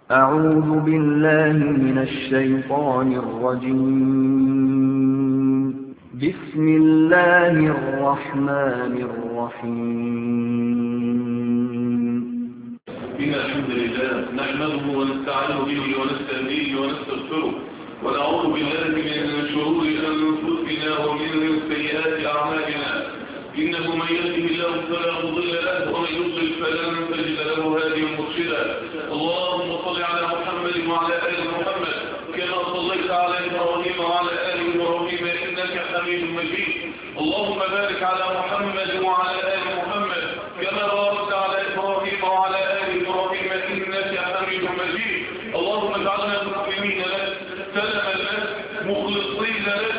أعوذ بالله من الشيطان الرجيم بسم الله الرحمن الرحيم إن الحمد لله نحمده ونستعين به ونستهديه ونستغفره ونعوذ بالله من شرور أنفسنا ومن سيئات أعمالنا إنه من يهده الله فلا مضل له ومن يضلل فلن تجد له هاديا مرشدا اللهم صل على محمد وعلى آل محمد كما صليت على إبراهيم وعلى آل إبراهيم إنك حميد مجيد اللهم بارك على محمد وعلى آل محمد كما باركت على إبراهيم وعلى آل إبراهيم إنك حميد مجيد اللهم اجعلنا مسلمين لك سلما لك مخلصين لك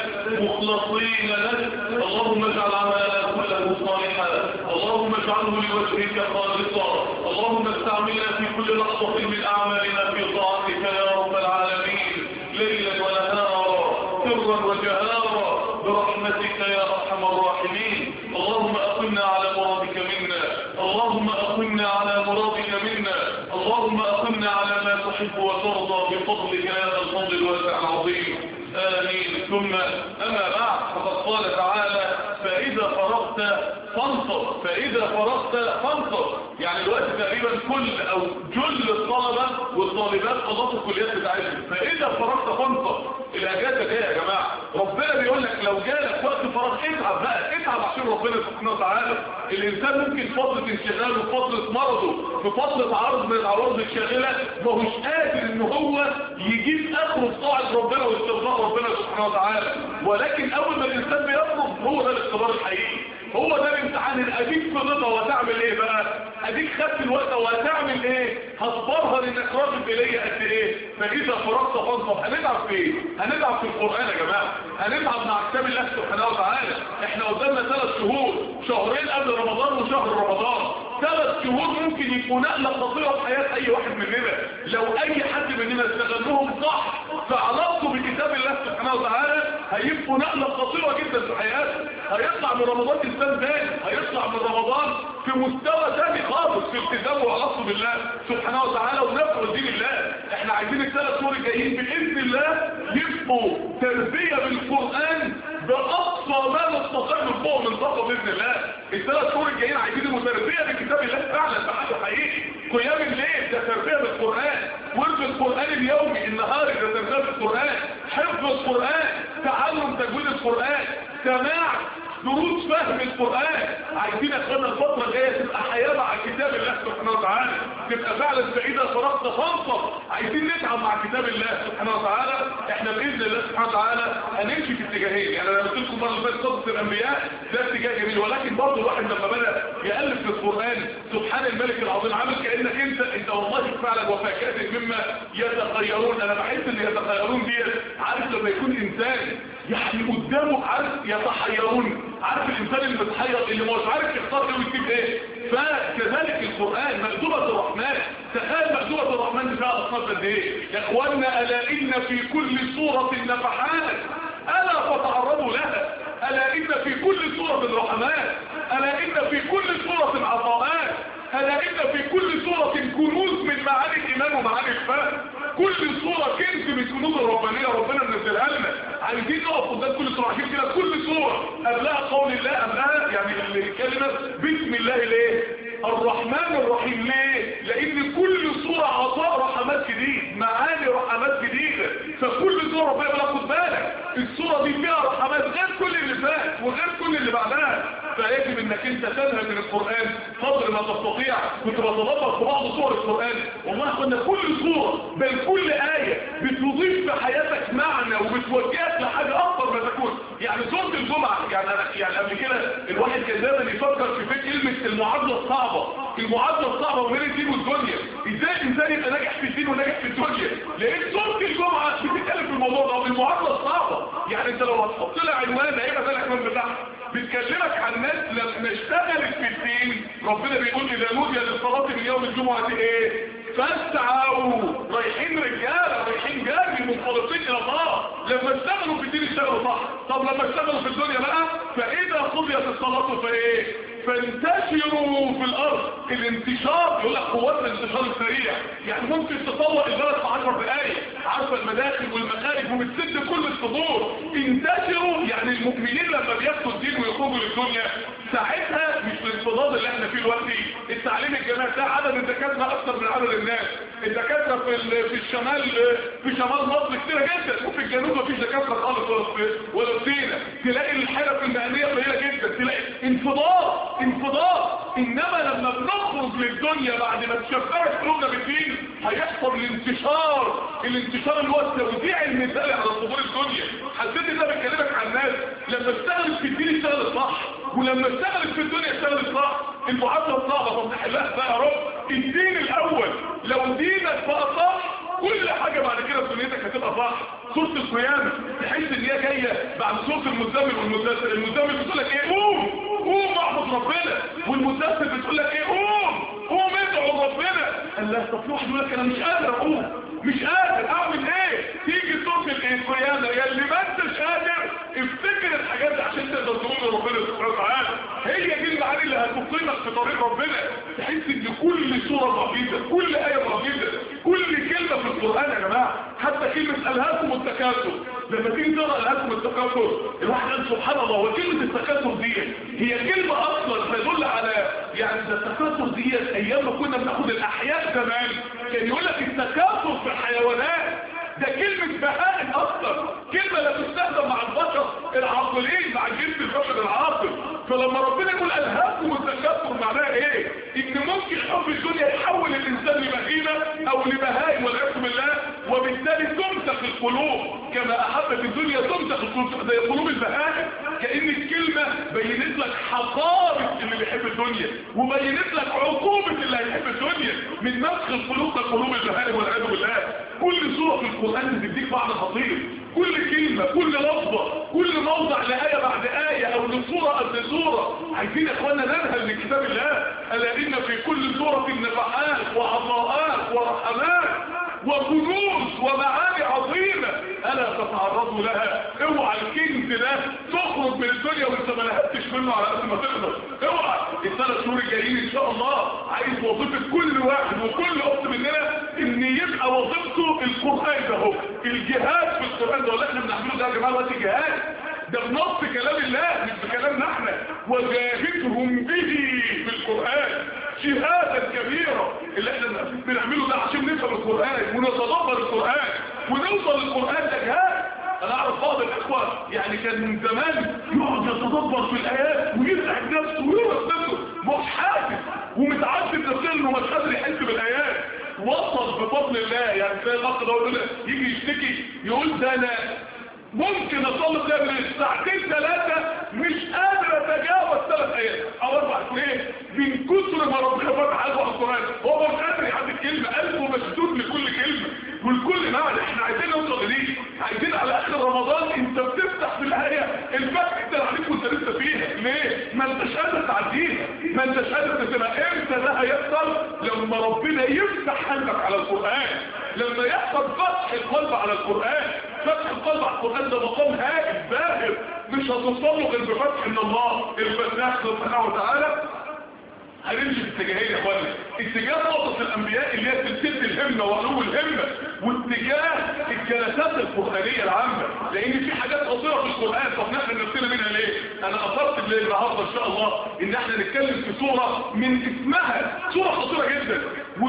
مخلصين لك اللهم اجعل عملنا كله صالحا اللهم اجعله لوجهك خالصا اللهم استعملنا في كل لحظة من أعمالنا في طاعتك يا رب العالمين ليلا ونهارا سرا وجهارا برحمتك يا أرحم الراحمين اللهم أقمنا على مرادك منا اللهم أقمنا على مرادك منا اللهم أقمنا على ما تحب وترضى بفضلك يا ذا الفضل الواسع العظيم آمين ثم أما بعد فقد قال تعالى فإذا فرغت فانصر فإذا فرغت فانصر يعني الوقت تقريبا كل أو جل الطلبة والطالبات خلصوا الكليات بتاعتهم فإذا فرغت فانصر الأجازة دي يا جماعة ربنا بيقول لك لو جالك وقت فراغ اتعب بقى اتعب عشان ربنا سبحانه وتعالى الإنسان ممكن فترة انشغاله وفترة مرضه في فترة عرض من العروض الشاغلة ما هوش قادر ان هو يجيب اخره في طاعة ربنا واستغفار ربنا سبحانه وتعالى ولكن اول ما الانسان بيفرض هو ده الاختبار الحقيقي هو ده الامتحان الاديك في رضا وهتعمل ايه بقى اديك خدت الوقت وهتعمل ايه هتبرهن انك راجل الي قد ايه فاذا فرغت فانصب هنتعب في ايه هنتعب في القران يا جماعه هنتعب مع كتاب الله سبحانه وتعالى احنا قدامنا ثلاث شهور شهرين قبل رمضان وشهر رمضان ثلاث شهور ممكن يكون نقله خطيره في حياه اي واحد مننا لو اي حد مننا استغلهم صح في علاقته بكتاب الله سبحانه وتعالى هيبقوا نقله خطيره جدا في حياته هيطلع من رمضان انسان تاني هيطلع من رمضان في مستوى تاني خالص في التزامه وعلاقته بالله سبحانه وتعالى ونفعه دين الله احنا عايزين الثلاث شهور الجايين باذن الله يبقوا تربيه بالقران باقصى ما نستطيع من فوق من طاقه باذن الله الثلاث شهور الجايين عايزين يبقوا تربيه بكتاب الله فعلا بحاجه حقيقي قيام الليل ده تربيه بالقران ورد القران اليومي النهاري ده تربيه بالقران حفظ القران تعلم تجويد القران سماع دروس فهم القرآن عايزين اخوانا الفترة الجاية تبقى حياة مع كتاب الله سبحانه وتعالى تبقى فعلا فإذا فرغت فانصر عايزين نتعب مع كتاب الله سبحانه وتعالى احنا بإذن الله سبحانه وتعالى هنمشي في اتجاهين يعني انا قلت لكم مرة اللي فاتت قصة الانبياء ده اتجاه جميل ولكن برضه الواحد لما بدأ يألف في القرآن سبحان الملك العظيم عامل كأنك انت انت والله فعلا وفاكات مما يتخيرون انا بحس ان يتخيرون دي عارف لما يكون انسان يعني قدامه عارف يتحيرون عارف الانسان اللي متحير اللي مش عارف يختار ايه ويكتب ايه فكذلك القرآن مكتوبة الرحمن تخيل مكتوبة الرحمن فيها اصناف قد ايه يا اخوانا الا ان في كل سورة نفحات الا فتعرضوا لها الا ان في كل سورة رحمات الا ان في كل سورة عطاءات الا ان في كل سورة كنوز من معاني الايمان ومعاني الفهم كل صورة كنز من كنوز الربانية ربنا منزلها لنا عايزين نقف قدام كل صورة عشان كده كل صورة قبلها قول الله قبلها يعني الكلمة بسم الله ليه الرحمن الرحيم ليه لان كل صورة عطاء رحمات جديد معاني رحمات جديدة فكل صورة ربنا بلا خد بالك الصورة دي فيها رحمات غير كل اللي فات وغير كل اللي بعدها فيجب انك انت تنهى من القرآن قدر ما تستطيع كنت بتدبر في بعض صور القرآن والله كنا كل صورة بل كل آية بتضيف في حياتك معنى وبتوجهك لحاجة أكبر ما تكون يعني سورة الجمعة يعني أنا يعني قبل كده الواحد كان دايما يفكر في فكرة كلمة المعادلة الصعبة المعادلة الصعبة وبين الدين والدنيا ازاي الانسان يبقى ناجح في الدين وناجح في الدنيا لان سورة الجمعة بتتكلم في الموضوع ده المعادلة الصعبة يعني انت لو هتحط لها عنوان هيبقى ده العنوان بتاعها بتكلمك عن ناس لما اشتغلت في الدين ربنا بيقول اذا نودي للصلاة من يوم الجمعة ايه فاسعوا رايحين رجاله رايحين جاري منطلقين الى الله لما اشتغلوا اشتغلوا في الدين اشتغلوا صح طب لما اشتغلوا في الدنيا بقى فاذا قضيت الصلاه فايه فانتشروا في الارض الانتشار يقول لك قوات الانتشار السريع يعني ممكن تطور البلد في 10 دقائق عارفه المداخل والمخارج وبتسد كل الصدور انتشروا يعني المؤمنين لما بياخدوا الدين ويخرجوا للدنيا ساعتها مش الانفضاض اللي احنا فيه دلوقتي التعليم الجامعي ده عدد الدكاتره اكثر من عدد الناس الدكاتره في ال- في الشمال في شمال مصر كتيره جدا وفي الجنوب مفيش دكاتره خالص ولا في ولا في سينا تلاقي الحرف المهنيه قليله جدا تلاقي انفضاض انفضاض انما لما بنخرج للدنيا بعد ما تشفعت قلوبنا بالدين هيحصل الانتشار الانتشار اللي هو التوزيع المثالي على صدور الدنيا حسيت ده بكلمك عن الناس لما اشتغلت في الدين اشتغلت صح ولما اشتغلت في الدنيا اشتغلت صح المعادله صعبه طب نحلها بقى يا رب الدين الاول لو دينك بقى صح كل حاجة بعد كده في دنيتك هتبقى صح سورة القيامة تحس ان هي جاية بعد سورة المزمل والمدثر المزمل بتقول لك ايه قوم قوم اعبد ربنا والمدثر بتقول لك ايه قوم قوم ادعو ربنا قال لها طب في واحد يقول لك انا مش قادر اقوم مش قادر اعمل ايه تيجي سورة القيامة يا اللي ما انتش قادر افتكر الحاجات دي عشان تقدر تقول لربنا سبحانه وتعالى هي دي المعاني اللي هتقيمك في طريق ربنا تحس ان كل سورة معجزة كل آية معجزة كل كلمة في القرآن يا جماعة حتى كلمة ألهاكم التكاثر لما تيجي تقرا ألهاكم التكاثر الواحد قال سبحان الله وكلمة التكاثر دي هي كلمة أصلا تدل على يعني ده التكاثر دي أيام ما كنا بناخد الأحياء زمان كان يقول لك التكاثر في الحيوانات ده كلمة بهائم أصلا كلمة لا تستخدم مع البشر العاقلين مع الجنس البشر العاقل فلما ربنا يقول ألهاكم التكاثر معناها إيه؟ إن ممكن حب الدنيا يحول الإنسان لبهيمة أو لبهائم والعياذ بالله وبالتالي تمسك القلوب كما أحبت الدنيا تمسك القلوب زي قلوب البهائم كأن الكلمة بينت لك حقارة اللي بيحب الدنيا وبينت لك عقوبة اللي هيحب الدنيا من مسخ القلوب لقلوب البهائم والعياذ بالله كل سورة في القرآن بتديك معنى خطير كل كلمة كل لفظة كل موضع لآية بعد آية أو لصورة قبل صورة عايزين يا إخوانا ننهل من كتاب الله ألا إن في كل سورة نفحات وعطاءات ورحمات وكنوز ومعاني عظيمة ألا تتعرضوا لها اوعى الكنز ده تخرج من الدنيا وانت ما لهبتش منه على قد ما تقدر اوعى الثلاث شهور الجايين ان شاء الله عايز وظيفة كل واحد وكل اخت مننا ان يبقى وظيفته القرآن ده هو الجهاد في القرآن ده ولا احنا بنعمله ده يا جماعة وقت جهاد ده بنص كلام الله مش بكلامنا احنا وجاهدهم به في القرآن جهادا كبيرة اللي احنا بنعمله ده عشان نفهم القرآن ونتدبر القرآن ونوصل للقرآن ده جهاد انا اعرف بعض الاخوة يعني كان من زمان يقعد يتدبر في الايات ويسعد نفسه ويرس نفسه مش حاسس ومتعذب نفسه انه مش قادر يحس بالايات وصل بفضل الله يعني زي الاخ ده يقول يجي يشتكي يقول ده انا ممكن اصلي ده من ساعتين ثلاثة مش قادر اتجاوز ثلاث ايات او اربع ليه من كتر ما ربنا فتح قلبه على القرآن هو مش قادر يحدد كلمة قلبه مسدود لكل كلمة والكل معنى احنا عايزين نوصل لدي عايزين على اخر رمضان انت بتفتح في الايه الفتح ده عليك وانت لسه فيها ليه ما انتش قادر تعديها ما انتش قادر تسيبها امتى ده هيحصل لما ربنا يفتح قلبك على القرآن لما يحصل فتح القلب على القرآن فتح القلب على القرآن ده مقام هائل باهر مش هتوصل له غير بفتح من الله الفتاح سبحانه وتعالى هنمشي في اتجاهين يا اخوانا اتجاه نقطة الانبياء اللي هي سلسلة الهمة وعلو الهمة واتجاه الجلسات القرآنية العامة لان في حاجات قصيرة في القرآن طب نحن نرسل منها ليه انا اثرت بالليل النهاردة ان شاء الله ان احنا نتكلم في صورة من اسمها صورة خطيرة جدا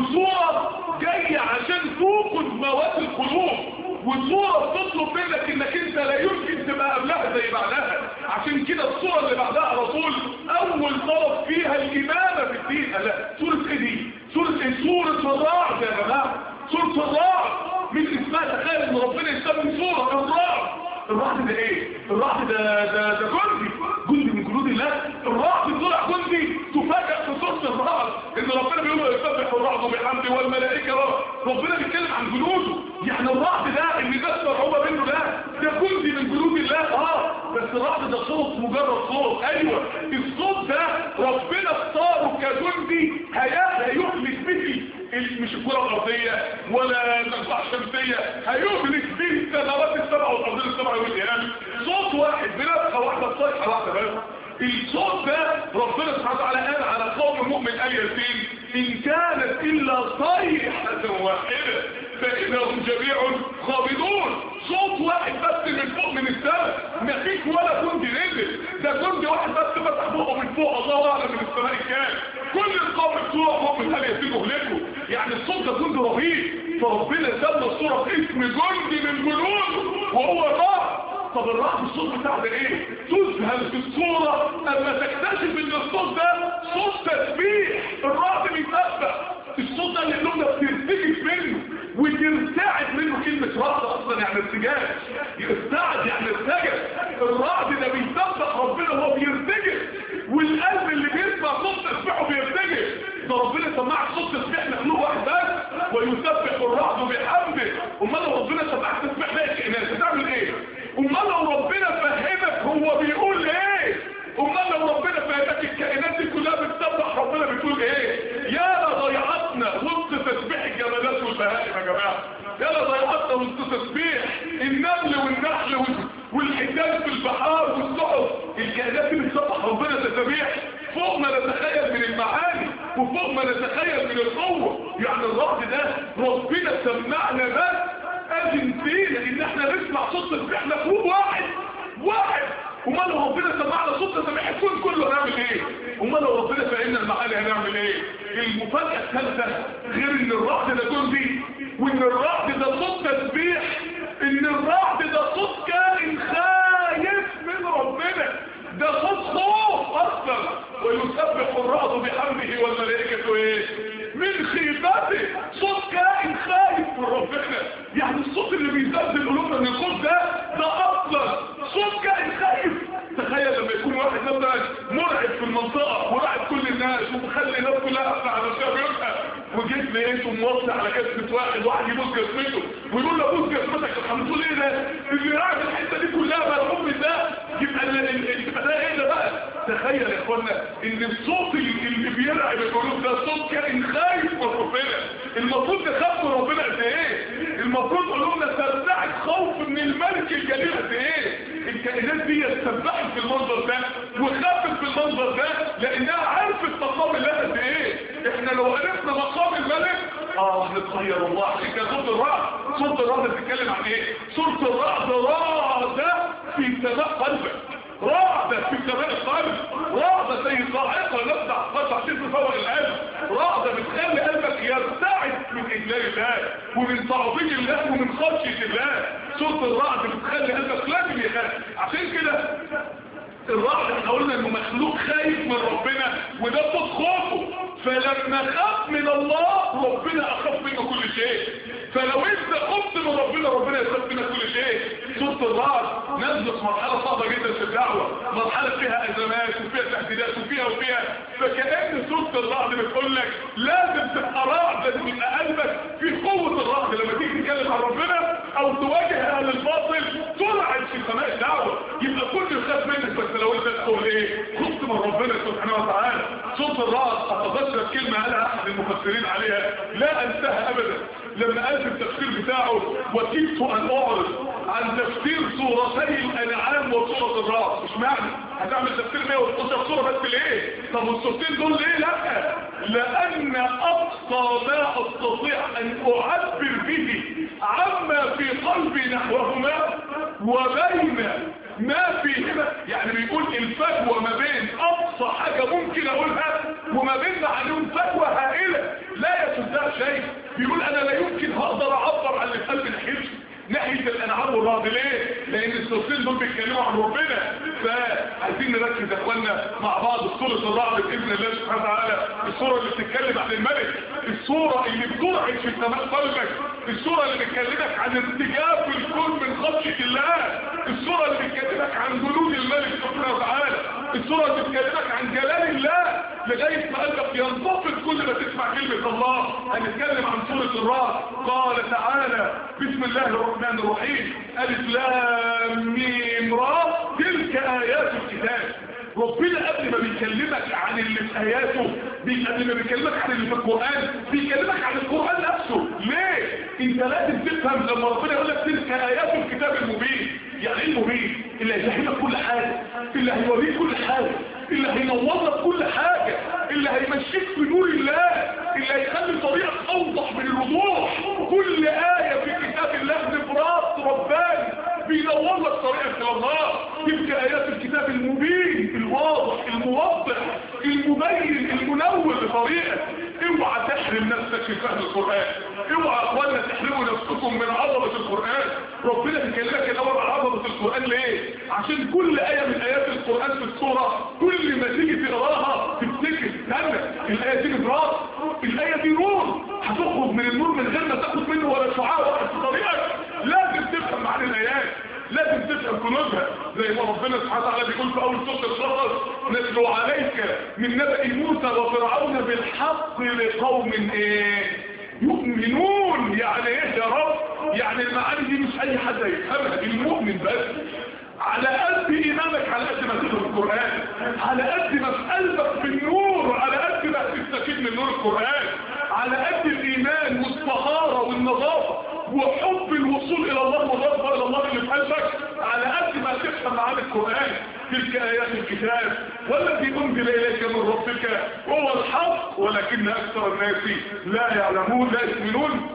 وصورة جاية عشان توقظ مواد القلوب وصورة بتطلب منك انك انت لا يمكن تبقى قبلها زي بعدها عشان كده الصورة اللي بعدها على طول اول طلب فيها الامامة في الدين لا سورة ايه دي سورة ايه سورة الرعد يا جماعة سورة الرعد من اسمها تخيل ان ربنا يسمي سورة الرعد الرعد ده ايه الرعد ده ده ده جندي جندي من جنود الله الرعد طلع جندي تفاجئ في سورة الرعد ان ربنا بيقول يسبح الرعد بحمده والملائكة ربنا بيتكلم عن جنوده يعني الرعد ده اللي ده مرعوبة منه ده ده جندي من جنود الله اه بس الرعد ده صوت مجرد صوت ايوه الصوت ده ربنا اختاره كجندي هيهلك به مش الكرة الأرضية ولا المجموعة الشمسية هيهلك به السماوات السبع والأرضين السبع والقيام صوت واحد بنفخة واحدة صيحة واحدة بس الصوت ده ربنا سبحانه وتعالى قال على قوم المؤمن آل ياسين إن كانت إلا صيحة واحدة فإنهم جميع خابضون صوت واحد بس من فوق من السماء مفيش ولا جندي نزل ده جندي واحد بس فتح بقه من فوق الله أعلم من السماء كام كل القوم بتوع مؤمن آل ياسين أهلكوا يعني الصوت ده جندي رهيب فربنا سمى الصورة باسم جندي من جنوده وهو الرعد طب الرعد الصوت بتاع ده ايه تذهل في الصورة اما تكتشف ان الصوت ده صوت تسبيح الرعد بيتسبح الصوت ده اللي اللغة بترتجف منه وترتعد منه كلمة رعد اصلا يعني ارتجاج يرتعد يعني ارتجف الرعد ده بيسبح ربنا وهو بيرتجف والقلب اللي بيسمع صوت تسبيحه بيرتجف ده ربنا سمعك صوت تسبيح مخلوق واحد بس ويسبح الرعد بحمده امال لو ربنا سمعك تسبيح باقي الكائنات هتعمل ايه امال لو ربنا فهمك هو بيقول ايه امال لو ربنا فهمك الكائنات دي كلها بتسبح ربنا بتقول ايه يا لضيعتنا وسط تسبيح الجمالات والبهائم يا جماعه يا لضيعتنا وسط تسبيح النمل والنحل والحيتان في البحار والسحب الكائنات دي بتسبح ربنا تسبيح فوق ما نتخيل من المعاني وفوق ما نتخيل من القوه يعني الرعد ده ربنا سمعنا بس اذن فينا ان احنا نسمع صوت تسبيح مفهوم واحد واحد امال لو ربنا سمعنا صوت تسبيح الكون كله هنعمل ايه امال لو ربنا فهمنا المعاني هنعمل ايه المفاجاه الثالثه غير ان الرعد ده جندي وان الرعد ده صوت تسبيح ان الرعد ده صوت كائن خايف من ربنا ده صوت خوف اصلا ويسبح الرعد بحمده والملائكه ايه من خيبته صوت كائن خايف من ربنا يعني الصوت اللي بيزلزل قلوبنا من الخوف ده ده اصلا صوت كائن خايف تخيل لما يكون واحد مثلا مرعب في المنطقه وراعب كل الناس ومخلي الناس كلها قافله على شبابها وجيت لقيته موصي على جسمه واحد واحد يبوس جسمته ويقول له بوس جسمتك الحمد لله ايه ده اللي قاعد الحته دي كلها مرعوب من ده يبقى يبقى ده ايه ده بقى تخيل يا اخوانا ان الصوت اللي بيرعب القلوب ده صوت كائن خايف من ربنا المفروض نخاف من ربنا قد ايه المفروض قلوبنا ترتعد خوف من الملك الجليل قد ايه الكائنات دي سبحت في المنظر ده وخافت في المنظر ده لانها عرفت مقام الله قد ايه احنا لو عرفنا مقام الملك اه هنتغير الله عشان كده صوت الرعد صوت الرعد بتتكلم عن ايه صوت الرعد رعد في سماء قلبك رعدة في سماء القلب رعدة زي صاعقة نبدع قطع تسر فوق القلب رعدة بتخلي قلبك يرتعد من إجلال الله ومن تعظيم الله ومن خشية الله صوت الرعد بتخلي قلبك لازم يخاف عشان كده الرعد احنا قلنا انه مخلوق خايف من ربنا وده صوت خوفه فلما خاف من الله ربنا اخاف منه كل شيء فلو انت خفت من ربنا ربنا يخاف منك كل شيء صوت الرعد نزل في مرحله صعبه جدا في الدعوه مرحله فيها ازمات وفيها تهديدات وفيها وفيها فكأن صوت الرعد بتقول لك لازم تبقى رعد لازم يبقى قلبك في قوه الرعد لما تيجي تتكلم عن ربنا او تواجه اهل الباطل ترعد في سماء الدعوه يبقى كل يخاف منك بس لو انت تقول ايه خفت من ربنا سبحانه وتعالى صوت الرعد اتذكر كلمه قالها احد المفسرين عليها لا انساها ابدا لما قال في التفسير بتاعه وكدت ان اعرض عن تفسير سورتي الانعام وسوره الرعد مش معنى هتعمل تفسير 112 سوره بس ليه طب السورتين دول ليه لا لان اقصى ما استطيع ان اعبر به عما في قلبي نحوهما وبين ما فيهما يعني بيقول الفجوة ما بين اقصى حاجة ممكن اقولها وما بين معلوم فجوة هائلة لا يسدها شيء بيقول انا لا يمكن هقدر اعبر عن اللي في قلب الحزب ناحية الانعام والرعد ليه لان السورتين دول بيتكلموا عن ربنا فعايزين نركز يا اخوانا مع بعض في سورة الرعد باذن الله سبحانه وتعالى السورة اللي بتتكلم عن الملك السورة اللي بترعد في سماء قلبك السورة اللي بتكلمك عن ارتجاف الكون من خشية الله السورة اللي بتكلمك عن جنود الملك سبحانه وتعالى السورة اللي بتكلمك عن جلال الله لغاية ما قلبك ينتفض كل ما تسمع كلمة الله هنتكلم عن سورة الرعد قال تعالى بسم الله الرحمن الرحيم ألف لام ميم را تلك آيات الكتاب ربنا قبل ما بيكلمك عن اللي في اياته بي- قبل ما بيكلمك عن اللي في القرآن بيكلمك عن القرآن نفسه ليه انت لازم تفهم لما ربنا يقول لك تلك ايات الكتاب المبين يعني ايه المبين اللي هيفهمك كل حاجة اللي هيوريك كل حاجة اللي هينور لك كل حاجة اللي هيمشيك في نور الله اللي هيخلي طريقك اوضح من الوضوح كل آية في كتاب الله بنبراس رباني بينور لك طريقك الى الله تلك ايات الكتاب المبين الواضح الموضح المبين المنور لطريقك اوعى تحرم نفسك في فهم القرآن اوعى اخوانا تحرموا نفسكم من عظمة القرآن ربنا بيكلمك الاول عن عظمة القرآن ليه عشان كل آية من آيات القرآن في السورة كل ما تيجي تقراها تفتكر استنى الآية دي براس الآية دي نور هتخرج من النور من غير ما تاخد منه ولا شعاع واحد في طريقك لازم تفهم معاني الآيات لازم تفهم كنوزها زي ما ربنا سبحانه وتعالى بيقول في اول سوره القصص نتلو عليك من نبأ موسى وفرعون بالحق لقوم ايه يؤمنون يعني ايه يا رب يعني المعاني دي مش اي حد يفهمها المؤمن بس على قد ايمانك على قد ما تفهم القرآن على قد ما في قلبك في النور على قد ما تستفيد من نور القرآن على قد الايمان والطهارة والنظافة وحب الوصول الى الله والرغبة الى الله اللي في قلبك على قد ما تفهم معاني القرآن تلك ايات الكتاب والذي انزل اليك من ربك هو الحق ولكن اكثر الناس لا يعلمون لا يؤمنون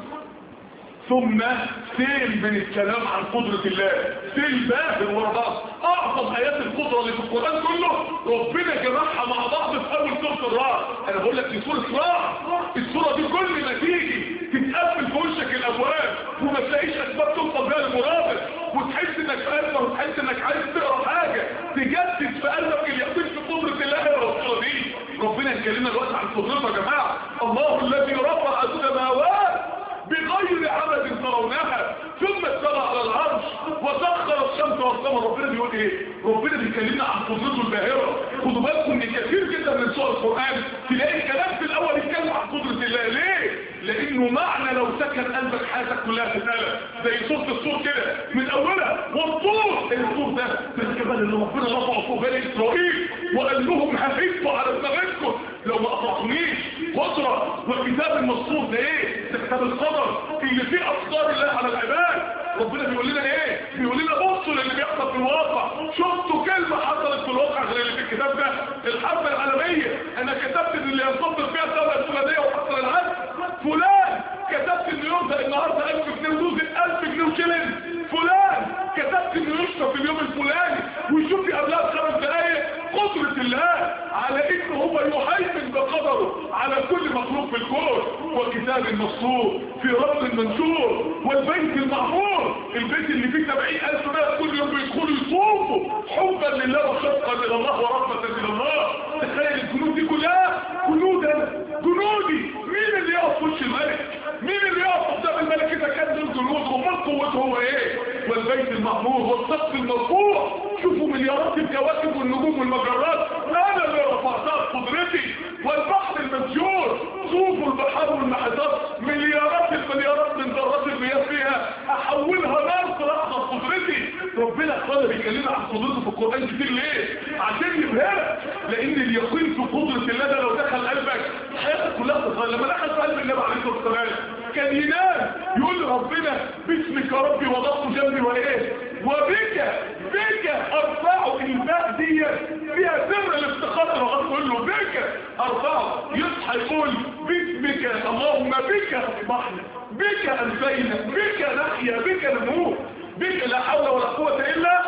ثم سيل من الكلام عن قدرة الله سيل باهر ورا بعض اعظم ايات القدرة اللي في القرآن كله ربنا جمعها مع بعض في اول سورة الرعد انا بقول لك دي سورة رعد السورة دي كل ما تيجي تتقفل في وشك الابواب وما تلاقيش اسباب توصل بيها للمرابط وتحس انك قلبك وتحس انك عايز تقرا حاجة تجدد في قلبك اليقين في قدرة الله يا السورة دي ربنا يكلمنا دلوقتي عن قدرته يا جماعة الله الذي رفع السماوات بغير عمد ترونها ثم استوى على العرش وسخر الشمس والقمر ربنا بيقول ايه ربنا بيكلمنا عن قدرته الباهره خدوا بالكم ان كثير جدا من سور القران تلاقي الكلام في الاول يتكلم عن قدره الله ليه لانه معنى لو سكن قلبك حياتك كلها تتقلب زي صوت الصور كده من اولها والطور الطور ده من الجبل اللي ربنا رفعه فوق بني اسرائيل وقال لهم هفيتوا على دماغكم لو ما قطعتونيش قدره والكتاب المسطور ده ايه ده كتاب القدر اللي فيه افكار الله على العباد ربنا بيقول لنا ايه بيقول لنا بصوا للي بيحصل في الواقع شفتوا كلمه حصلت في الواقع غير اللي في الكتاب ده الحرب العالميه انا كتبت ان اللي ينتصر فيها الدوله الفلانيه وحصل العدل فلان كتبت ان يرزق النهارده 1000 جنيه ودوز 1000 جنيه وشلن فلان كتبت انه يشرب في اليوم الفلاني ويشوف في قبلها بخمس دقايق قدرة الله على انه هو يهيمن بقدره على كل مخلوق في الكون وكتاب المسطور في رب المنشور والبيت المعمور البيت اللي فيه 70000 ناس كل يوم بيدخلوا يصوموا حبا لله وشفقا الى الله ورحمة الى الله تخيل الجنود دي كلها جنود انا جنودي مين اللي يقف في وش الملك مين اللي يقف قدام الملك اذا كان دول جنود امال قوته هو ايه والبيت المعمور والسقف المرفوع شوفوا مليارات الكواكب والنجوم والمجرات انا اللي رفعتها بقدرتي والبحر المسجور شوفوا البحار والمحيطات مليارات المليارات من ذرات المياه فيها احولها نار صراحة بقدرتي ربنا قال بيكلمنا عن قدرته في القرآن كتير ليه عشان يبهرك لان اليقين في قدرة الله ده لو دخل قلبك حياتك كلها تتغير لما دخل في قلب النبي عليه الصلاه والسلام كان ينام يقول ربنا باسمك يا ربي وضعت جنبي وايه وبك بك ارفعه الباء دي فيها سر الافتخار الرغم كله بك ارفعه يصحى يقول باسمك اللهم بك اصبحنا بك انفينا بك نحيا بك نموت بك لا حول ولا قوة الا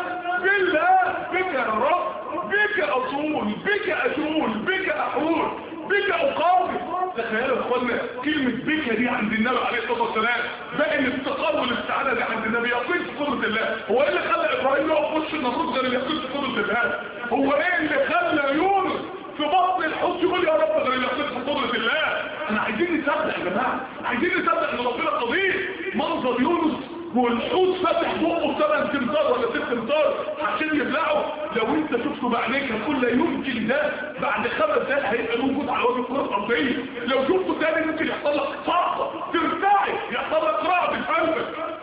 بالله بك يا رب بك اصول بك اشول بك احول بك اقاوم تخيلوا يا اخوانا كلمة بك دي عند النبي عليه الصلاة والسلام بقى الافتقار والاستعانة دي عند النبي يقين في قدرة الله هو ايه اللي خلى ابراهيم يقف وش النمرود غير اليقين في قدرة الله هو ايه اللي خلى يونس في بطن الحوت يقول يا رب غير اليقين في قدرة الله احنا عايزين نصدق يا جماعة عايزين نصدق ان ربنا قدير منظر يونس والحوت فتح بقه ثمان تمتار ولا ست تمتار عشان يبلعه لو انت شفته بعينيك هتقول لا يمكن ده بعد خمس دقايق هيبقى موجود على وجه الكره الارضيه لو شفته تاني ممكن يحصل لك صعقه ترتعش يحصل لك رعب في قلبك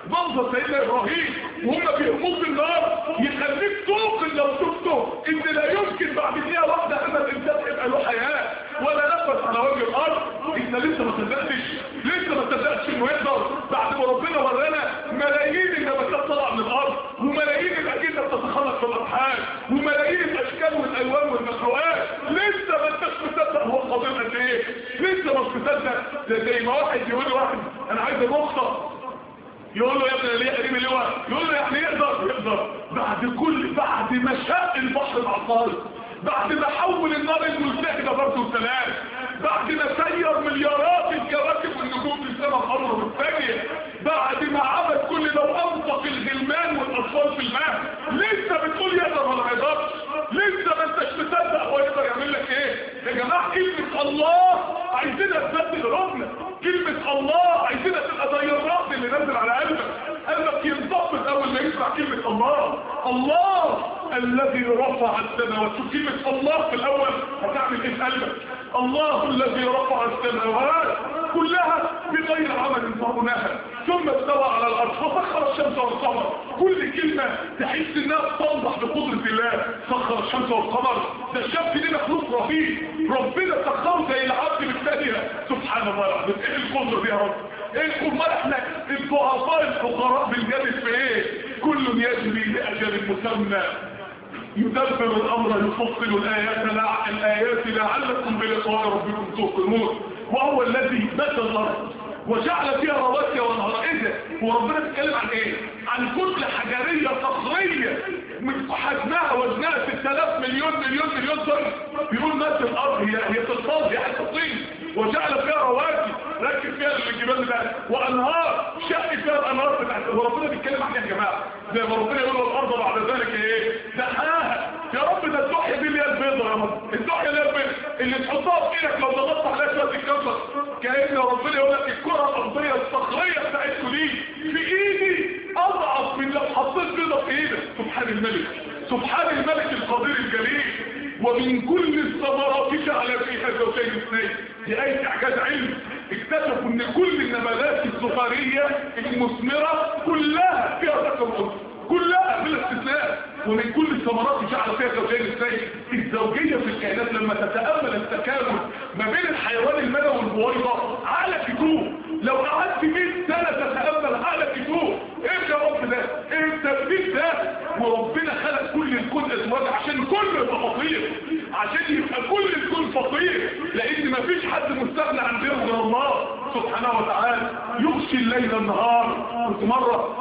منظر سيدنا ابراهيم وهم بيرموا في النار يخليك توقن لو شفته ان لا يمكن بعد دقيقه واحده ان الانسان يبقى له حياه ولا نفس على وجه الارض انت لسه ما صدقتش لسه ما صدقتش انه يقدر بعد ما ربنا ورانا ملايين النباتات طالعه من الارض وملايين الاجنه بتتخلق في الارحام وملايين الاشكال والالوان والمخلوقات لسه ما انتش مصدق هو قادر قد ايه لسه ما مصدق ده زي ما واحد يقول لواحد انا عايز نقطه يقول له يا ابني ليه قريب اللواء يقول له يعني يقدر يقدر بعد كل بعد ما شق البحر العطال بعد ما حول النار الملتهبه برضه سلام بعد ما سير مليارات الكواكب والنجوم في السماء الامر بالثانيه بعد ما عمل كل لو انفق الغلمان والاطفال في الماء لسه بتقول يقدر ولا ما يقدرش لسه ما انتش مصدق هو يقدر يعمل لك ايه يا جماعه كلمه الله عايزينها تبدل قلوبنا كلمه الله عايزينها تبقى زي الرأس اللي نزل على قلبك قلبك ينضبط اول ما يسمع كلمه الله الله الذي رفع السماوات شوف كلمة الله في الأول هتعمل ايه في قلبك الله الذي رفع السماوات كلها بغير عمل فرناها ثم استوى على الأرض وسخر الشمس والقمر كل كلمة تحس انها تنضح بقدرة الله سخر الشمس والقمر ده الشمس دي مخلوق رهيب ربنا سخره زي العبد بالثانية سبحان الله العظيم ايه القدرة دي يا رب ايه امال احنا الضعفاء الفقراء بالجانب في ايه كل يجري لاجل مسمى يدبر الامر يفصل الايات لع... الايات لعلكم بلقاء ربكم توقنون وهو الذي بنى الارض وجعل فيها رواسي وانهار ايه ده وربنا بيتكلم عن ايه عن كتله حجريه صخريه من حجمها وزنها 6000 مليون مليون مليون طن بيقول مادة الارض هي هي تتصال هي حته طين وجعل فيها رواسي ركب فيها الجبال ده وانهار شق فيها الانهار بتاعت وربنا بيتكلم عن ايه يا جماعه زي ما ربنا يقول الارض بعد ذلك ايه دحاها يا رب ده الضحيه دي اللي هي البيضه يا رب الضحيه اللي هي البيضه اللي تحطها في ايدك لو ضغطت عليها شويه تتكسر كأن ربنا يقول لك الكره الارضيه الصخريه بتاعتكم دي في ايدي اضعف من لو حطيت بيضه في ايدك سبحان الملك سبحان الملك القدير الجليل ومن كل الثمرات جعل فيها زوجين اثنين دي ايه اعجاز علم اكتشفوا ان كل النباتات الزهريه المثمره كلها فيها ذكر وانثى كلها بلا استثناء ومن كل الثمرات جعل فيها زوجين اثنين الزوجيه في الكائنات لما تتامل التكامل ما بين الحيوان المنوي والبويضه على كتوب لو قعدت 100 سنه تتامل على كتوب ايه يا رب ده ايه التثبيت ده وربنا خلق كل الكون ازواج عشان كل يبقى فقير عشان يبقى كل الكون فقير لان مفيش حد مستغنى عن غير الله سبحانه وتعالى يغشي الليل النهار كنت مره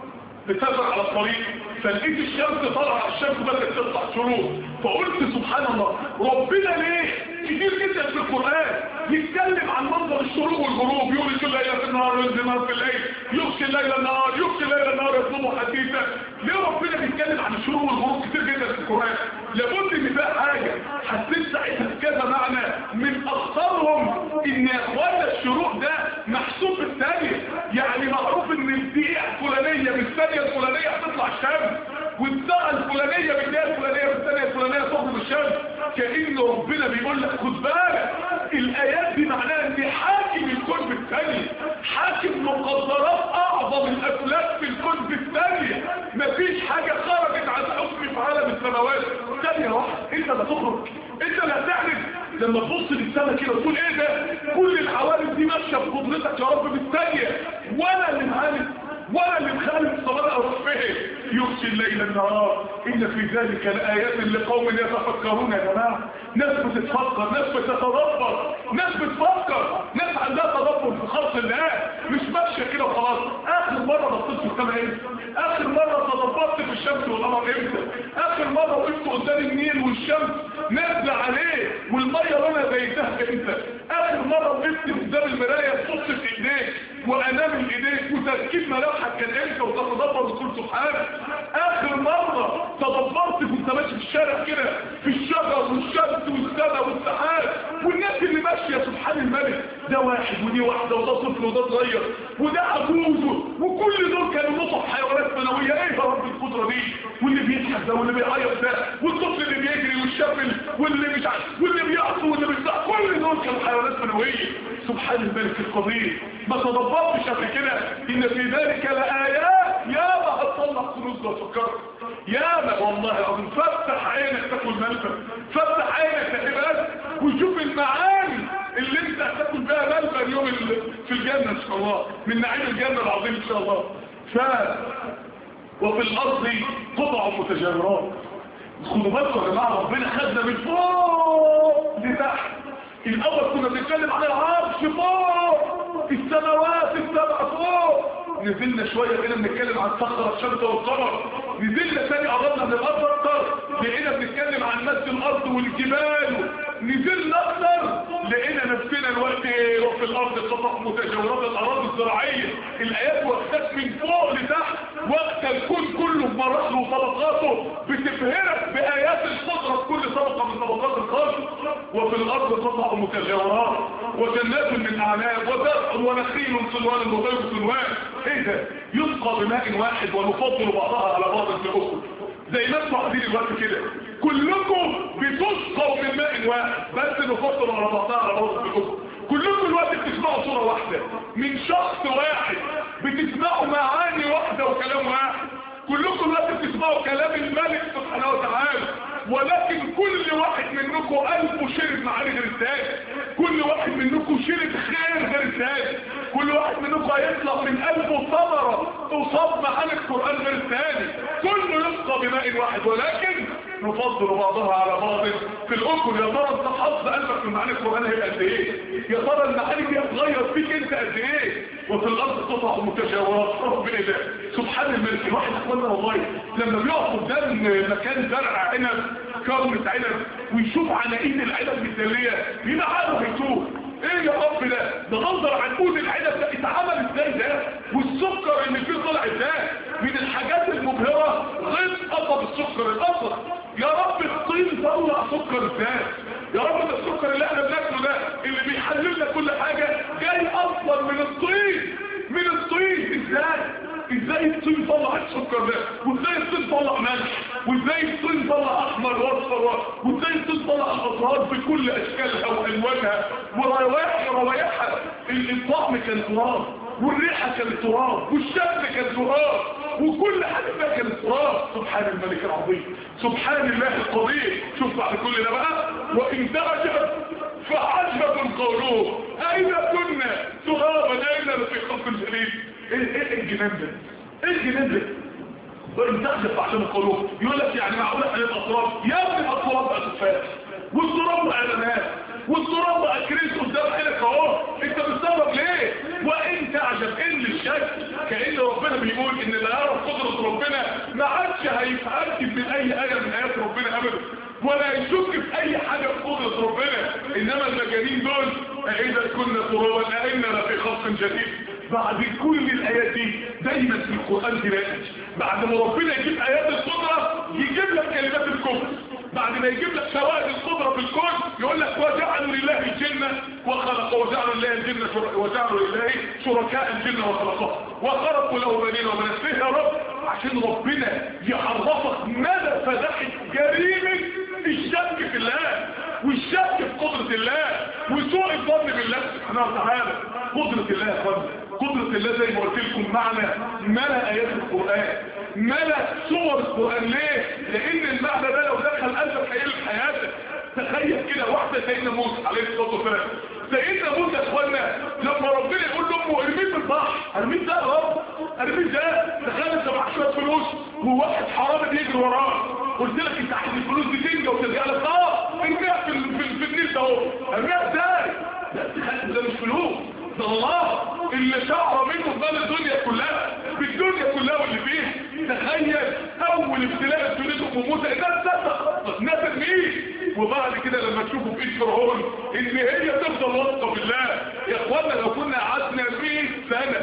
بتسافر على الطريق فلقيت الشمس طالعه الشمس بدات تطلع شروق فقلت سبحان الله ربنا ليه كتير جدا في القران يتكلم عن منظر الشروق والغروب يقول كل ليله في النهار وينزل نهار في الليل يغشي الليل النهار يغشي الليل النهار يطلبه حديثا ليه ربنا بيتكلم عن الشروق والغروب كتير جدا في القران لابد ان ده حاجه حسيت ساعتها كذا معنى من اخطرهم ان يا اخوانا الشروق ده محسوب بالثانيه يعني معروف ان الدقيقه الفلانيه بالثانيه الفلانيه هتطلع الشمس والساعه الفلانيه بالدقيقه الفلانيه بالثانيه الفلانيه تخرج الشمس كأن ربنا بيقول لك خد بالك الايات دي معناها ان حاكم الكون بالثانيه حاكم مقدرات اعظم الافلاك في الكون بالثانيه مفيش حاجه خرجت عن حكم في عالم السماوات ثانيه واحده انت اللي تخرج انت اللي هتعرف لما تبص للسما كده وتقول ايه ده كل العوالم دي ماشيه بقدرتك يا رب بالثانيه وانا اللي معاند ولا اللي مخالف الصلاة أروح فيه يغشي الليل النهار إن في ذلك لآيات لقوم يتفكرون يا جماعة ناس بتتفكر ناس بتتدبر ناس بتفكر ناس عندها تدبر في خلق الله مش ماشية كده وخلاص آخر مرة بصيت في السماء امتى آخر مرة تدبرت في الشمس والقمر امتى آخر مرة وقفت قدام النيل والشمس نازلة عليه والمية لونها زي الذهب امتى آخر مرة وقفت قدام المراية تبص في ايديك وانام ايديك وتركيب ملامحك كان امتى وتتدبر وتقول سبحان اخر مرة تدبرت كنت ماشي في الشارع كده في الشجر والشمس والسماء والسحاب والناس اللي ماشية سبحان الملك ده واحد ودي واحدة وده طفل وده صغير وده عجوز وكل دول كانوا نطق حيوانات منوية ايه يا رب القدرة دي واللي بيضحك ده واللي بيعيط ده والطفل اللي بيجري والشاب واللي مش عارف واللي بيعصي واللي بيصح كل كل دول كانوا حيوانات منوية سبحان الملك القدير ما تدبرتش قبل كده ان في ذلك لآيات يا ما هتطلع كنوز وسكر يا ما والله العظيم فتح عينك تاكل ملبن فتح عينك تقبل وشوف المعاني اللي انت هتاكل بيها ملبن يوم ال- في الجنة ان شاء الله من نعيم الجنة العظيم ان شاء الله ف وفي الارض قطع متجاورات خدوا بالكم يا جماعه ربنا خدنا من فوق لتحت الاول كنا بنتكلم عن العرش فوق السماوات السبع فوق نزلنا شويه بقينا بنتكلم عن صخره الشمس والقمر نزلنا تاني قربنا من الارض اكتر بقينا بنتكلم عن مد الارض والجبال نزلنا اكتر لقينا نفسنا الوقت وفي الارض قطع متجاورات الاراضي الزراعيه الايات واخدت من فوق لتحت وقت الكون كله بمراحله وطبقاته بتبهرك بايات القدره في كل طبقه من طبقات الخلق وفي الارض قطع متجاورات وجنات من اعناب وزرع ونخيل صنوان وغير صنوان ايه ده يسقى بماء واحد ونفضل بعضها على بعض في الاخر زي ما انتوا قاعدين الوقت كده كلكم بتسقوا من ماء واحد بس نفضل على بعضها على بعض في الاخر كلكم الوقت بتسمعوا صورة واحدة من شخص واحد بتسمعوا معاني واحدة وكلام واحد كلكم الوقت بتسمعوا كلام الملك سبحانه وتعالى ولكن كل واحد منكم قلبه شرب معاني غير الثاني كل واحد منكم شرب خير غير الثاني كل واحد منكم هيطلع من قلبه ثمرة تصاب معاني القرآن غير الثاني كله يسقى بماء واحد ولكن نفضل بعضها على بعض في الأكل يا ترى انت حظ قلبك من معاني القرآن هيبقى قد ايه يا ترى المعاني دي هتغير فيك انت قد ايه وفي الأرض قطع متجاورات رب ايه ده سبحان الملك الواحد اخوانا والله لما بيقف قدام مكان زرع عنب كرمة عنب ويشوف عناقيد العنب مثالية يبقى عارف يشوف ايه يا رب ده ده منظر عنقود العنب ده اتعمل ازاي ده والسكر اللي فيه طلع ازاي من الحاجات المبهرة غير قصب السكر القصب يا رب الطين طلع سكر ازاي يا رب ده السكر اللي احنا بناكله ده اللي بيحلل لنا كل حاجة جاي اصلا من الطين من الطين ازاي ازاي الطين طلع السكر ده وازاي الطين طلع ملح وازاي الطين طلع احمر واصفر وازاي الطين طلع الازهار بكل اشكالها والوانها وروايح روايحها الطعم كان تراب والريحة كانت تراب والشكل كان تراب وكل حاجة فيها كانت تراب سبحان الملك العظيم سبحان الله القدير شوف بعد كل ده بقى وإن تعجب فعجب قولوه أين كنا ترابا أين لفي خلق جديد ايه ايه الجنان ده ايه الجنان ده وإن تعجب فعجب قولوه يقول لك يعني معقولة هنبقى تراب يا ابني التراب بقى تفاح والتراب بقى لناس والتراب بقى كريس قدام عينك اهو انت مستغرب ليه وان تعجب ان الشك كأن ربنا بيقول ان اللي يعرف قدرة ربنا ما عادش هيتأكد من اي آية من آيات ربنا ابدا ولا يشك في اي حاجة في قدرة ربنا انما المجانين دول اذا كنا ترابا ائنا لفي خلق جديد بعد كل الايات دي دايما في القرآن تلاقي بعد ما ربنا يجيب ايات القدرة يجيب لك كلمات الكفر بعد ما يجيب لك شوائد القدرة في الكون يقول لك وجعلوا لله الجنة وخلق وجعلوا لله الجنة شر... وجعلوا لله شركاء الجنة وخلقها وخرقوا له بنين وبنات ليه يا رب عشان ربنا يعرفك مدى فداحة جريمة الشك في الله والشك في قدرة الله وسوء الظن بالله سبحانه وتعالى قدرة الله يا اخوانا قدرة الله زي ما قلت لكم معنى ملا ايات القرآن ملا صور القرآن ليه لان المعنى ده لو دخل قلبك هيقلب حياتك تخيل كده واحدة سيدنا موسى عليه الصلاة والسلام سيدنا موسى يا اخوانا لما ربنا يقول لامه ارميه في البحر ارميه ده يا رب ارميه ده تخيل انت معاك شويه فلوس وواحد حرامي بيجري وراه قلت لك انت عايز الفلوس دي تنجى وترجع لك اه ارميها في ال- في, ال- في النيل ده اهو ارميها ازاي لا تخيل ده مش فلوس ده الله اللي شعر منه بال الدنيا كلها بالدنيا كلها واللي فيها تخيل اول ابتلاء ابتليته موسى الناس تصدق الناس ترميه وبعد كده لما تشوفوا في ايد فرعون ان هي تفضل واثقه بالله يا اخوانا لو كنا قعدنا 100 سنه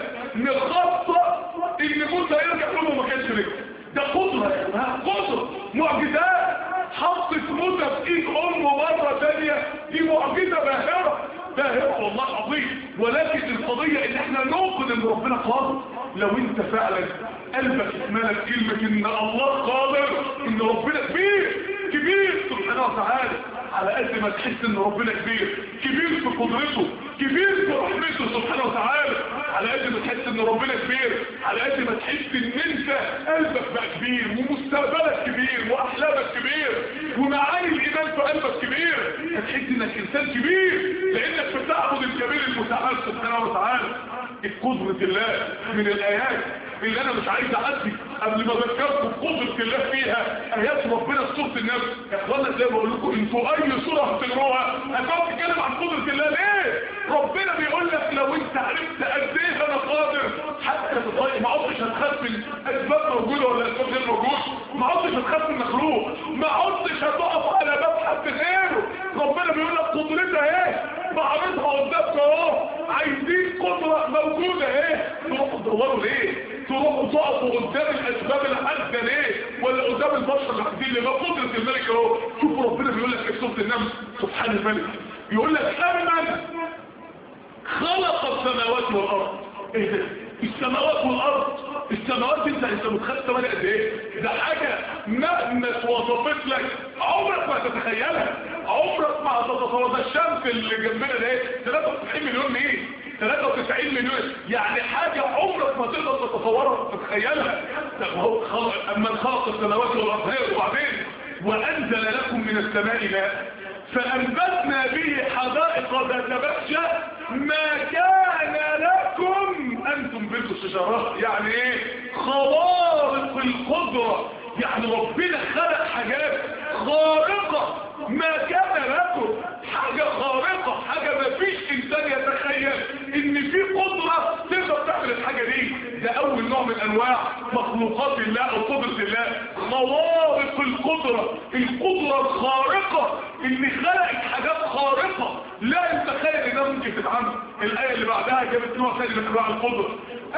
نخطط ان موسى يرجع كله ما كانش رجع ده قدره يا جماعه قدره معجزات حطت موسى في ايد امه مره ثانيه دي معجزه باهره باهره والله العظيم ولكن القضيه ان احنا نوقن ان ربنا قادر لو انت فعلا قلبك اتملك كلمه ان الله قادر ان ربنا كبير كبير سبحانه وتعالى على قد ما تحس ان ربنا كبير كبير في قدرته كبير في رحمته سبحانه وتعالى على قد ما تحس ان ربنا كبير على قد ما تحس ان انت قلبك بقى كبير ومستقبلك كبير واحلامك كبير ومعاني الايمان في قلبك كبير هتحس انك انسان كبير لانك بتعبد الكبير المتعال سبحانه وتعالى قدرة الله من الايات اللي انا مش عايز اعدي قبل ما اذكركم بقدرة الله فيها ايات ربنا في سورة النبي يا اخوانا زي ما بقول لكم انتوا اي سورة هتقروها هتقعد تتكلم عن قدرة الله ليه ربنا بيقول لك لو انت عرفت قد ايه انا قادر حتى تتغير ما عدتش هتخاف من اسباب موجوده ولا اسباب غير موجوده ما عدتش هتخاف من مخلوق ما عدتش هتقف على باب حد غيره ربنا بيقول لك قدرتها ايه بعرضها قدامك اهو عايزين قدره موجوده ايه تروحوا تدوروا ليه تروحوا تقفوا قدام الاسباب الحادة ليه ولا قدام البشر اللي عايزين ليه ما قدره الملك اهو شوفوا ربنا بيقول لك في سوره النمل سبحان الملك يقول لك امن خلق السماوات والارض ايه ده السماوات والارض السماوات انت انت متخيل ثمانية قد ايه ده حاجة مهما اتوصفت لك عمرك ما تتخيلها عمرك ما هتتصور ده الشمس اللي جنبنا ده ايه 93 مليون ايه 93 مليون يعني حاجة عمرك ما تقدر تتصورها تتخيلها طب هو خلق اما خلق السماوات والارض هي وبعدين وانزل لكم من السماء ماء فأنبتنا به حدائق ذات بهجة ما كان لكم أن تنبتوا الشجرات يعني ايه خوارق القدرة يعني ربنا خلق حاجات خارقة ما كان لكم حاجة خارقة حاجة ما فيش انسان يتخيل ان في قدرة تقدر تعمل الحاجة دي ده اول نوع من انواع مخلوقات الله او قدرة الله خوارق القدرة القدرة الخارقة اللي خلقت حاجات خارقة لا يتخيل انها ممكن تتعمل الاية اللي بعدها جابت نوع ثاني من انواع القدرة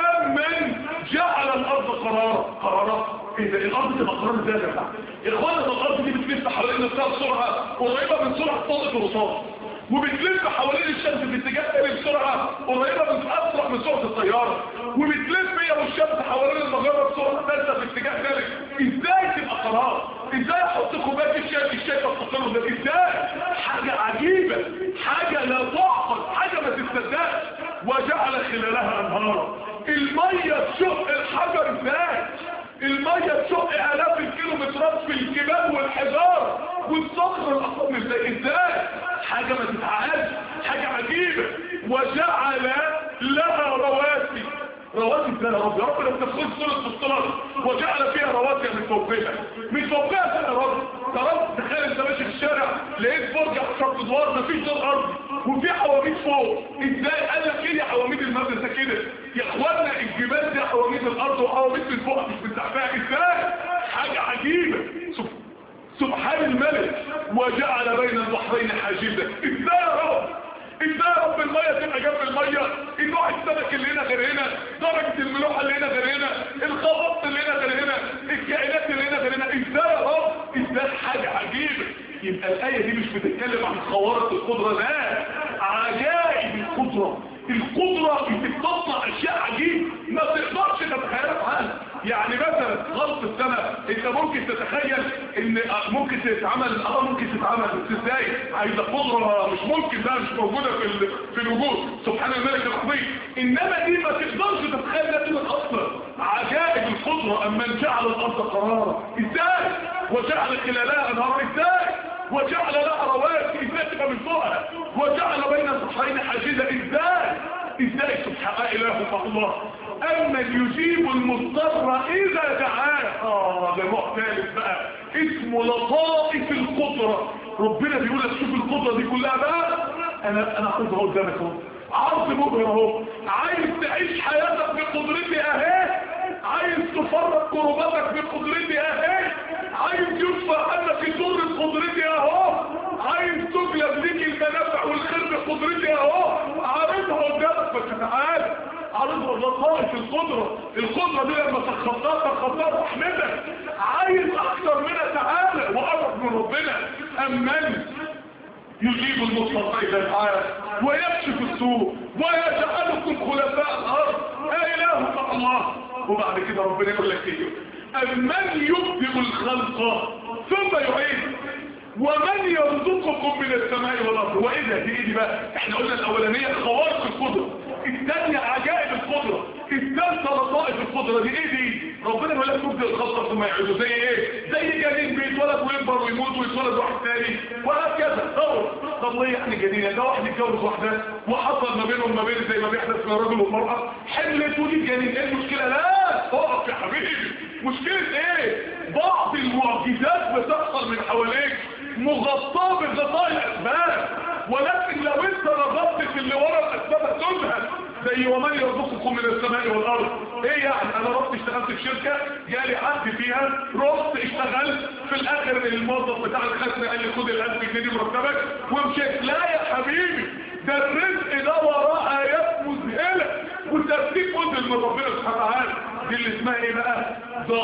امن جعل الارض قرارا قرارا ايه ده الارض تبقى قرار ازاي يا جماعه اخوانا الارض دي بتلف حوالين نفسها بسرعه قريبه من سرعه طلقه الرصاص وبتلف حوالين الشمس في اتجاه تاني بسرعه قريبه من اسرع من سرعه الطياره وبتلف هي والشمس حوالين المجره بسرعه ثالثه في اتجاه ثالث ازاي تبقى قرار ازاي احط كوبايه الشاي الشاي تستقر ده ازاي حاجه عجيبه حاجه لا تعقل حاجه ما تتصدقش وجعل خلالها انهارا الميه تشق الحجر ازاي المية تشق الاف الكيلومترات في الجبال والحجار والصخر الاصم ازاي ازاي حاجة ما تتعقلش حاجة عجيبة وجعل لها رواسي رواسي ازاي يا رب يا رب لو تدخل سورة الصلاة وجعل فيها رواسي من فوقها من فوقها ازاي يا رب يا رب تخيل انت ماشي في الشارع لقيت برج عشر ادوار مفيش دور ارضي وفي حواميد فوق ازاي قال لك ايه يا حواميد المدرسه كده يا اخوانا الجبال دي حواميد الارض وحواميد من فوق مش من تحتها ازاي حاجه عجيبه سبحان الملك وجعل بين البحرين حاجزا ازاي يا رب ازاي يا رب الميه تبقى جنب الميه النوع السمك اللي هنا غير هنا درجه الملوحه اللي هنا غير هنا الخبط اللي هنا غير هنا الكائنات اللي هنا غير هنا ازاي يا رب ازاي حاجه عجيبه يبقى الايه دي مش بتتكلم عن خوارق القدره لا عجائب القدره القدرة بتطلع اشياء عجيب ما تقدرش تتخيلها في حالك يعني مثلا غلط السنة انت ممكن تتخيل ان ممكن تتعمل اه ممكن تتعمل بس ازاي عايزة قدرة مش ممكن ده مش موجودة في ال... في الوجود سبحان الملك العظيم انما دي ما تقدرش تتخيل ده تبقى اصلا عجائب القدرة اما جعل الارض قرارا ازاي وجعل خلالها انهار ازاي وجعل لها رواسي ازاي تبقى من فوقها وجعل بين الصحرين حاجزة ازاي ازاي سبحان اله مع الله اما يجيب المضطر اذا دعاه اه ده نوع ثالث بقى اسمه لطائف القدرة ربنا بيقول لك شوف القدرة دي كلها بقى انا انا عاوز اقول قدامك اهو عرض مبهر اهو عايز تعيش حياتك بقدرتي اهي عايز تفرق كرباتك بقدرتي اهي عايز يدفع عنك دور قدرتي اهو عايز تجلب ليك المنافع والخير بقدرتي اهو عارضها قدامك بس تعال عارضها لطائف القدرة القدرة دي لما تخطاها تخطاها رحمتك عايز اكتر منها تعالى وقرب من ربنا امن يجيب المضطر إذا دعاه ويكشف السوء ويجعلكم خلفاء الأرض أإله مع الله وبعد كده ربنا يقول لك ايه أمن يبدئ الخلق ثم يعيد ومن يرزقكم من السماء والارض وايه ده دي ايه دي بقى احنا قلنا الاولانيه خوارق القدره الثانيه عجائب القدره الثالثه لطائف القدره دي ايه دي ربنا بيقول لك تبدا الخلق ثم يعيده زي ايه زي جنين بيتولد ويكبر ويموت ويتولد واحد ثاني وهكذا دور طب ليه يعني جنين ده واحد يتجوز واحده وحصل ما بينهم ما بين زي ما بيحدث بين الرجل والمراه حملت ودي جنين ايه المشكله لا اقف يا حبيبي مشكله ايه بعض المعجزات بتحصل من حواليك مغطاه بغطاء الاسباب ولكن لو انت نظرت في اللي ورا الاسباب هتذهل زي ومن يرزقكم من السماء والارض ايه يعني انا رحت اشتغلت في شركه جالي عقد فيها رحت اشتغلت في الاخر الموظف بتاع الخزنه قال لي خد ال1000 جنيه مرتبك ومشيت لا يا حبيبي ده الرزق ده وراه ايات مذهله وترتيب قدر من ربنا سبحانه وتعالى دي اللي اسمها ايه بقى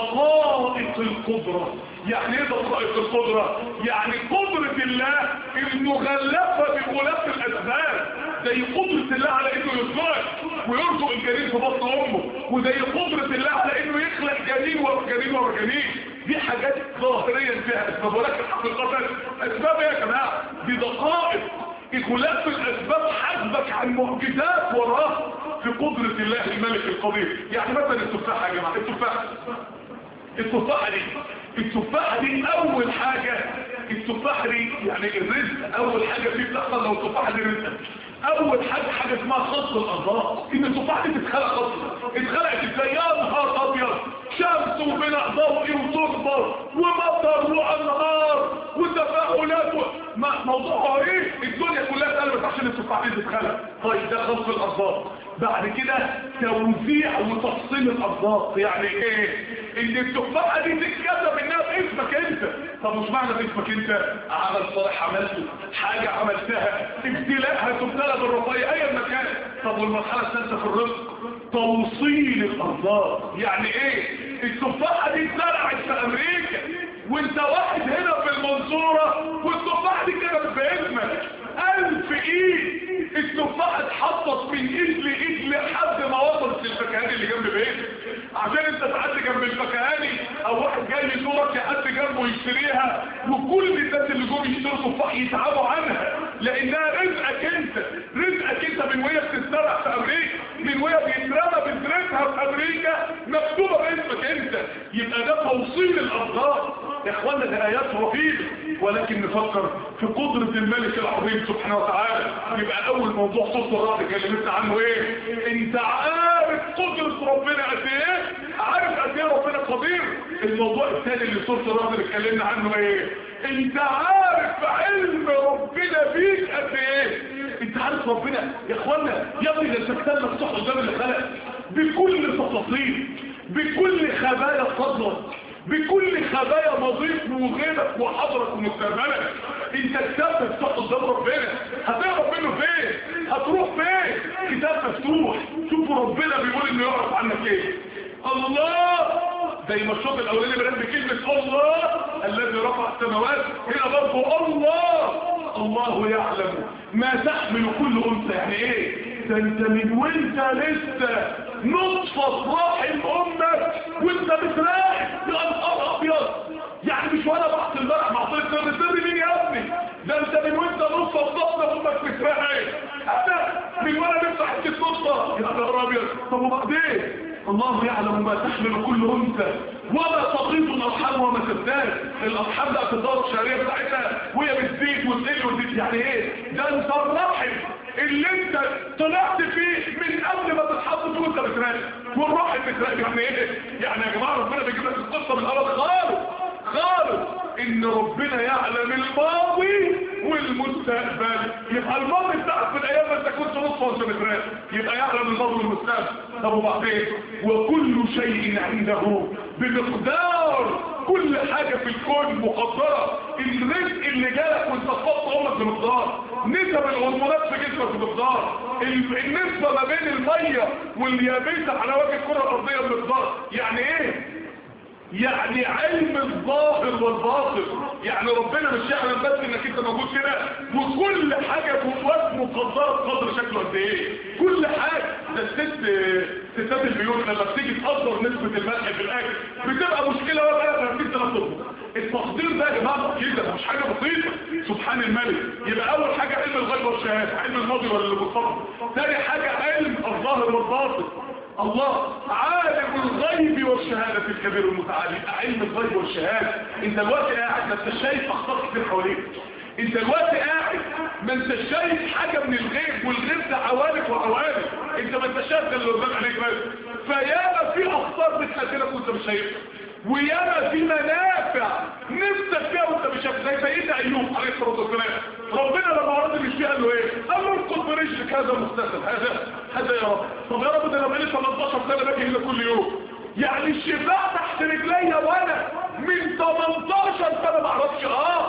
دقائق القدره يعني ايه دقائق القدره يعني قدره الله المغلفه بغلاف الاسباب زي قدرة الله على انه يرزقك ويرزق الجنين في بطن امه وزي قدرة الله على انه يخلق جنين ورا جنين ورا جنين دي حاجات ظاهريا فيها اسباب ولكن حقيقة اسباب ايه يا جماعة دي دقائق غلاف الاسباب حسبك عن معجزات وراه في قدرة الله الملك القدير يعني مثلا التفاحة يا جماعة التفاحة التفاحة دي التفاحة دي اول حاجة التفاحة دي يعني الرزق اول حاجة فيه بتحصل لو التفاحة دي رزق اول حاجة حاجة اسمها خط الاعضاء ان التفاحة دي تتخلق خط اتخلقت ازاي يا نهار ابيض شمس وبناء ضوئي وتكبر ومطر وانهار وتفاؤلات و... ما موضوعها ايه الدنيا كلها اتقلبت عشان التفاحة دي تتخلق طيب ده خلق الارزاق بعد كده توزيع وتفصيل الارزاق يعني ايه ان التفاحة دي تتكتب انها باسمك انت طب مش معنى باسمك انت عمل صالح عملته حاجة عملتها ابتلاءها تبتلى بالرفاية اي مكان طب والمرحلة الثالثة في الرزق توصيل الارزاق يعني ايه التفاحة دي اتزرعت في امريكا وانت واحد هنا في المنصورة والتفاحة دي كانت باسمك الف ايد التفاحة اتحطت من ايد لايد لحد ما وصلت للفكهاني اللي جنب بيتك عشان انت تعدي جنب الفكهاني او واحد جاي يزورك يحد جنبه يشتريها وكل الناس اللي جم يشتروا تفاح يتعبوا عنها لانها رزقك انت رزقك انت من وهي بتتزرع في امريكا من وهي بيترمى بذرتها في امريكا مكتوبه باسمك انت يبقى ده توصيل الارزاق يا اخوانا ده ايات رهيبه ولكن نفكر في قدرة الملك العظيم سبحانه وتعالى يبقى اول موضوع صوت الرعد كلمتنا عنه ايه انت عارف قدرة ربنا قد ايه عارف قد ايه ربنا قدير الموضوع الثاني اللي صوت الرعد اللي اتكلمنا عنه ايه انت عارف علم ربنا فيك قد ايه انت عارف ربنا يا اخوانا يا ابني ده الكتاب مفتوح قدام اللي خلق بكل تفاصيل بكل خبايا صدرك بكل خبايا ماضيك وغيرك وحضرك ومستقبلك انت كتاب مفتوح قدام ربنا هتهرب منه فين هتروح فين كتاب مفتوح شوفوا ربنا بيقول انه يعرف عنك ايه الله زي ما الشوط الاولاني بنات بكلمة الله الذي رفع السماوات هنا برضه الله الله يعلم ما تحمل كل انثى يعني ايه ده انت من وانت لسه نطفة رحم امك وانت بتراقب يا نهار ابيض يعني مش وانا بحث البرع معطيت سر سر مين يا ابني ده انت من وانت نطفة في بطن امك بتراقب انا من وانا لسه حكيت نطفة يا نهار ابيض طب وبعدين الله يعلم ما تحمل كل انثى وما تقيض الارحام وما تزداد الارحام ده الدوره الشهريه بتاعتها وهي بتزيد وتقل وتزيد يعني ايه ده انت الرحم اللي انت طلعت فيه من قبل ما تتحط فيه وانت بتراقب والرحم بتراقب يعني ايه يعني يا جماعه ربنا بيجيب لك القصه من الاول خالص خالص ان ربنا يعلم الماضي والمستقبل يبقى الماضي بتاعك في الايام انت كنت نصف وانت بتراقب يبقى يعلم الماضي والمستقبل طب وبعدين وكل شيء عنده بمقدار كل حاجة في الكون مقدرة الرزق اللي جالك وانت تفضل امك بمقدار نسب الهرمونات في جسمك بمقدار النسبة ما بين المية واليابسة على وجه الكرة الارضية بمقدار يعني ايه يعني علم الظاهر والباطن يعني ربنا مش يعلم بس انك انت موجود هنا وكل حاجة جواك مقدرة بقدر شكله قد ايه كل حاجة ده الست ستات البيوت لما بتيجي تقدر نسبة الملح في الاكل بتبقى مشكلة ولا بقى 30 سنة تطبخ التقدير التقدير ده يا جماعه كده مش حاجه بسيطه سبحان الملك يبقى اول حاجه علم الغيب والشهاده علم الماضي ولا اللي بالفضل ثاني حاجه علم الظاهر والباطن الله عالم الغيب والشهادة الكبير المتعالي علم الغيب والشهادة انت الوقت قاعد ما انت شايف اخطاء كتير حواليك انت الوقت قاعد ما انت شايف حاجة من الغيب والغيب ده عوالق وعوالق انت ما انت شايف ده اللي قدام عليك بس فياما في اخطاء بتقابلك وانت مش شايفها وياما في منافع نفسك فيها وانت مش شايف زي سيدنا ايوب عليه الصلاه والسلام ربنا لما اراد مش قال له ايه قال له اسقط برجلك هذا مستسل هذا هذا يا رب طب يا رب ده انا بقالي 18 سنه باجي هنا كل يوم يعني الشفاء تحت رجليا وانا من 18 سنه ما اعرفش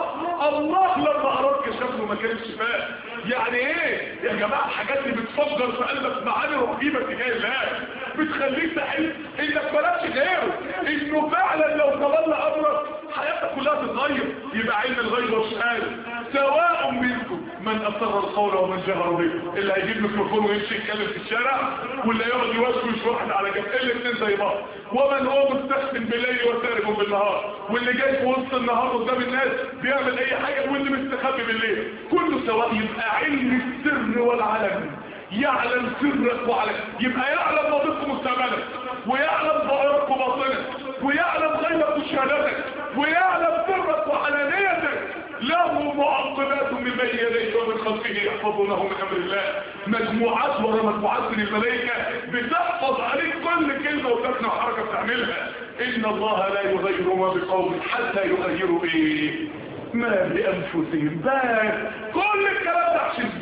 اه الله لما اراد كشف له مكان الشفاء يعني ايه يا جماعه الحاجات اللي بتفجر في قلبك معاني رهيبه تجاه الله بتخليك تحس انك مالكش غيره انه فعلا لو تولى امرك حياتك كلها تتغير يبقى علم الغيب والشهاده سواء منكم من اثر القول ومن جهر به اللي هيجيب ميكروفون ويمشي يتكلم في الشارع واللي يقعد يوسوس واحد على جنب الاثنين زي بعض ومن هو مستخدم بالليل وسارب بالنهار واللي جاي في وسط النهار قدام الناس بيعمل اي حاجه واللي مستخبي بالليل كله سواء يبقى علم السر والعلم يعلم سرك وعلم يبقى يعلم ماضيك ومستقبلك ويعلم ظاهرك وباطنك ويعلم غيبك وشهادتك ويعلم سرك وعلانيتك له معقبات من بين يديه ومن خلفه يحفظونه من امر الله مجموعات ورا مجموعات من الملائكه بتحفظ عليك كل كلمه وسكنه وحركه بتعملها ان الله لا يغير ما بقوم حتى يغيروا ايه ما بانفسهم بس كل الكلام ده عشان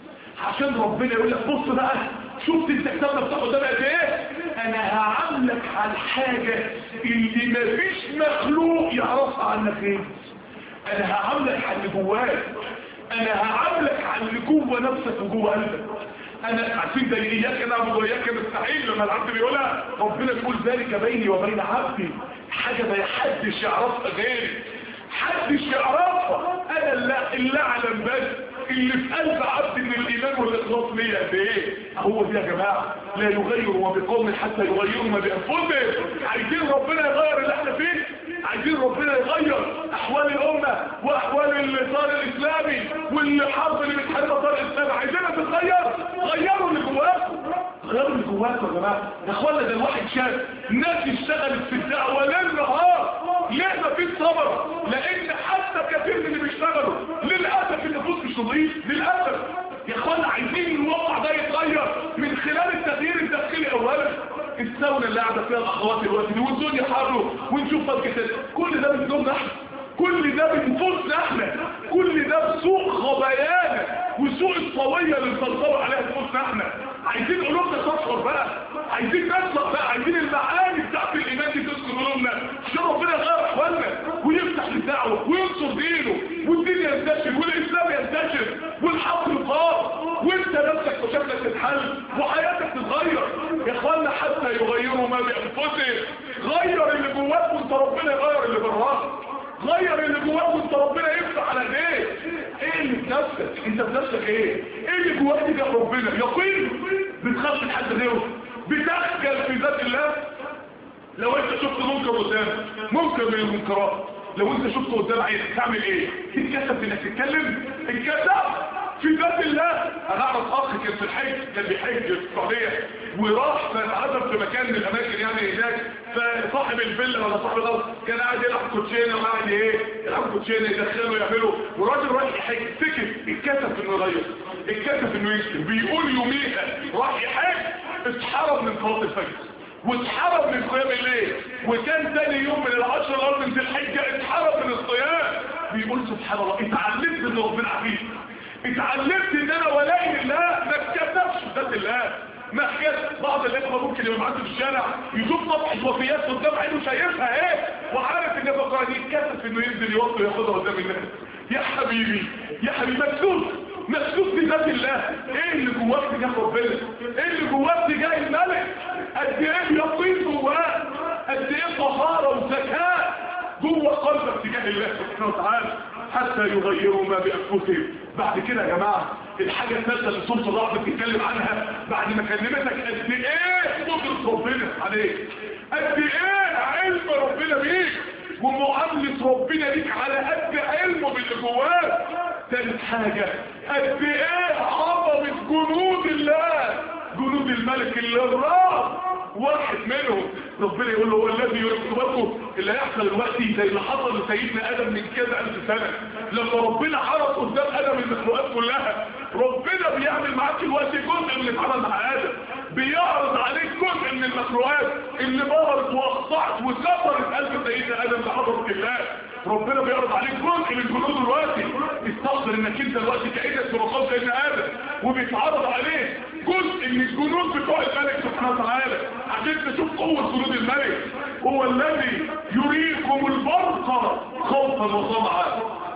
عشان ربنا يقول لك بص بقى شفت انت كتابنا بتاع قدام قد ايه انا هعاملك على الحاجه اللي مفيش مخلوق يعرفها عنك ايه انا هعاملك على اللي جواك انا هعاملك على اللي جوه نفسك وجوه قلبك انا عارفين زي اياك نعبد واياك نستعين لما العبد بيقولها ربنا بيقول ذلك بيني وبين عبدي حاجه ما حدش يعرفها غيري حدش يعرفها انا اللي, اللي اعلم بس اللي في قلب عبد من الايمان والاخلاص ليا قد ايه هو دي يا جماعه لا يغير ما بقوم حتى يغيروا ما بانفسهم عايزين ربنا يغير اللي احنا فيه عايزين ربنا يغير احوال الامه واحوال الطار الاسلامي والحرب اللي بتحارب الطار الاسلامي عايزينها تتغير غيروا اللي جواكم غيروا اللي جواكم يا جماعه يا اخوانا ده الواحد شاف ناس اشتغلت في الدعوه ليل نهار ليه ما فيش صبر لان حتى كثير من اللي بيشتغلوا للاسف النفوس مش نظيف للاسف يا اخوانا عايزين الواقع ده يتغير من خلال التغيير الداخلي اولا الساونا اللي قاعده فيها الاخوات دلوقتي دي والدنيا حر ونشوف فرق كده كل ده من دون احنا كل ده بنفوسنا احنا كل ده بسوء خبايانا وسوء الطوية اللي بنصور عليها نفوسنا احنا عايزين قلوبنا تشعر بقى عايزين نطلع بقى عايزين المعاني بتاعت الايمان دي تسكن قلوبنا عشان ربنا يغير احوالنا ويفتح الدعوه وينصر دينه والدين ينتشر والاسلام ينتشر والحق يقام وانت نفسك وشكلك تتحل وحياتك تتغير يا اخوانا حتى يغيروا ما بانفسهم غير اللي جواك وانت ربنا يغير اللي براك غير اللي جواك وانت ربنا يفتح على ايه ايه اللي بنفسك انت بنفسك ايه ايه اللي جواك دي ربنا يقين بتخاف من حد غيره بتخجل في ذات الله لو انت شفت منكر قدامك منكر من المنكرات لو انت شفته قدام عينك تعمل ايه تتكسف انك تتكلم اتكسف في ذات الله انا اعرف اخ كان في الحج كان بيحج في السعوديه وراح فاتعزم في مكان من الاماكن يعني هناك فصاحب الفيلا ولا صاحب الارض كان قاعد يلعب كوتشينه وقاعد ايه يلعب كوتشينه يدخله يعمله وراجل رايح يحج سكت اتكسف انه يغير اتكسف انه يشتم بيقول يوميها راح يحج اتحرم من صلاه الفجر واتحرم من قيام الليل وكان تاني يوم من العشر الارض من ذي الحجه اتحرم من الصيام بيقول سبحان الله اتعلمت ان ربنا عزيز اتعلمت ان انا ولاي لله ما اتكتبش ذات الله ما حكاية بعض الاخوة ممكن يبقى معدي في الشارع يشوف صفحة وفيات قدام عينه شايفها ايه وعارف ان بقى دي اتكتب انه ينزل يوصل وياخدها قدام الناس يا حبيبي يا حبيبي مكسوس مكسوس بذات الله ايه اللي جواك تجاه ربنا ايه اللي جواك تجاه الملك قد ايه يقين جواك قد ايه طهارة وذكاء جوه قلبك تجاه الله سبحانه وتعالى حتى يغيروا ما بانفسهم بعد كده يا جماعه الحاجه الثالثه اللي سوره الرعد بتتكلم عنها بعد ما كلمتك قد ايه قدره ربنا عليك قد ايه علم ربنا بيك ومعاملة ربنا ليك على قد علمه باللي جواك ثالث حاجة قد ايه عظمة جنود الله جنود الملك اللي الراب واحد منهم ربنا يقول له هو الذي يرتبطه اللي هيحصل دلوقتي زي اللي حصل لسيدنا ادم من كذا الف سنه لما ربنا عرض قدام ادم المخلوقات كلها ربنا بيعمل معاك الوقت جزء من اللي اتعمل مع ادم بيعرض عليك جزء من المخلوقات اللي ظهرت واخضعت وكسرت قلب سيدنا ادم لحضره الله ربنا بيعرض عليك جزء من جنود دلوقتي استحضر انك انت دلوقتي كانك في مقام سيدنا ادم وبيتعرض عليك جزء من الجنود بتوع الملك سبحانه وتعالى عشان تشوف قوة جنود الملك هو الذي يريكم البرق خوفا وطمعا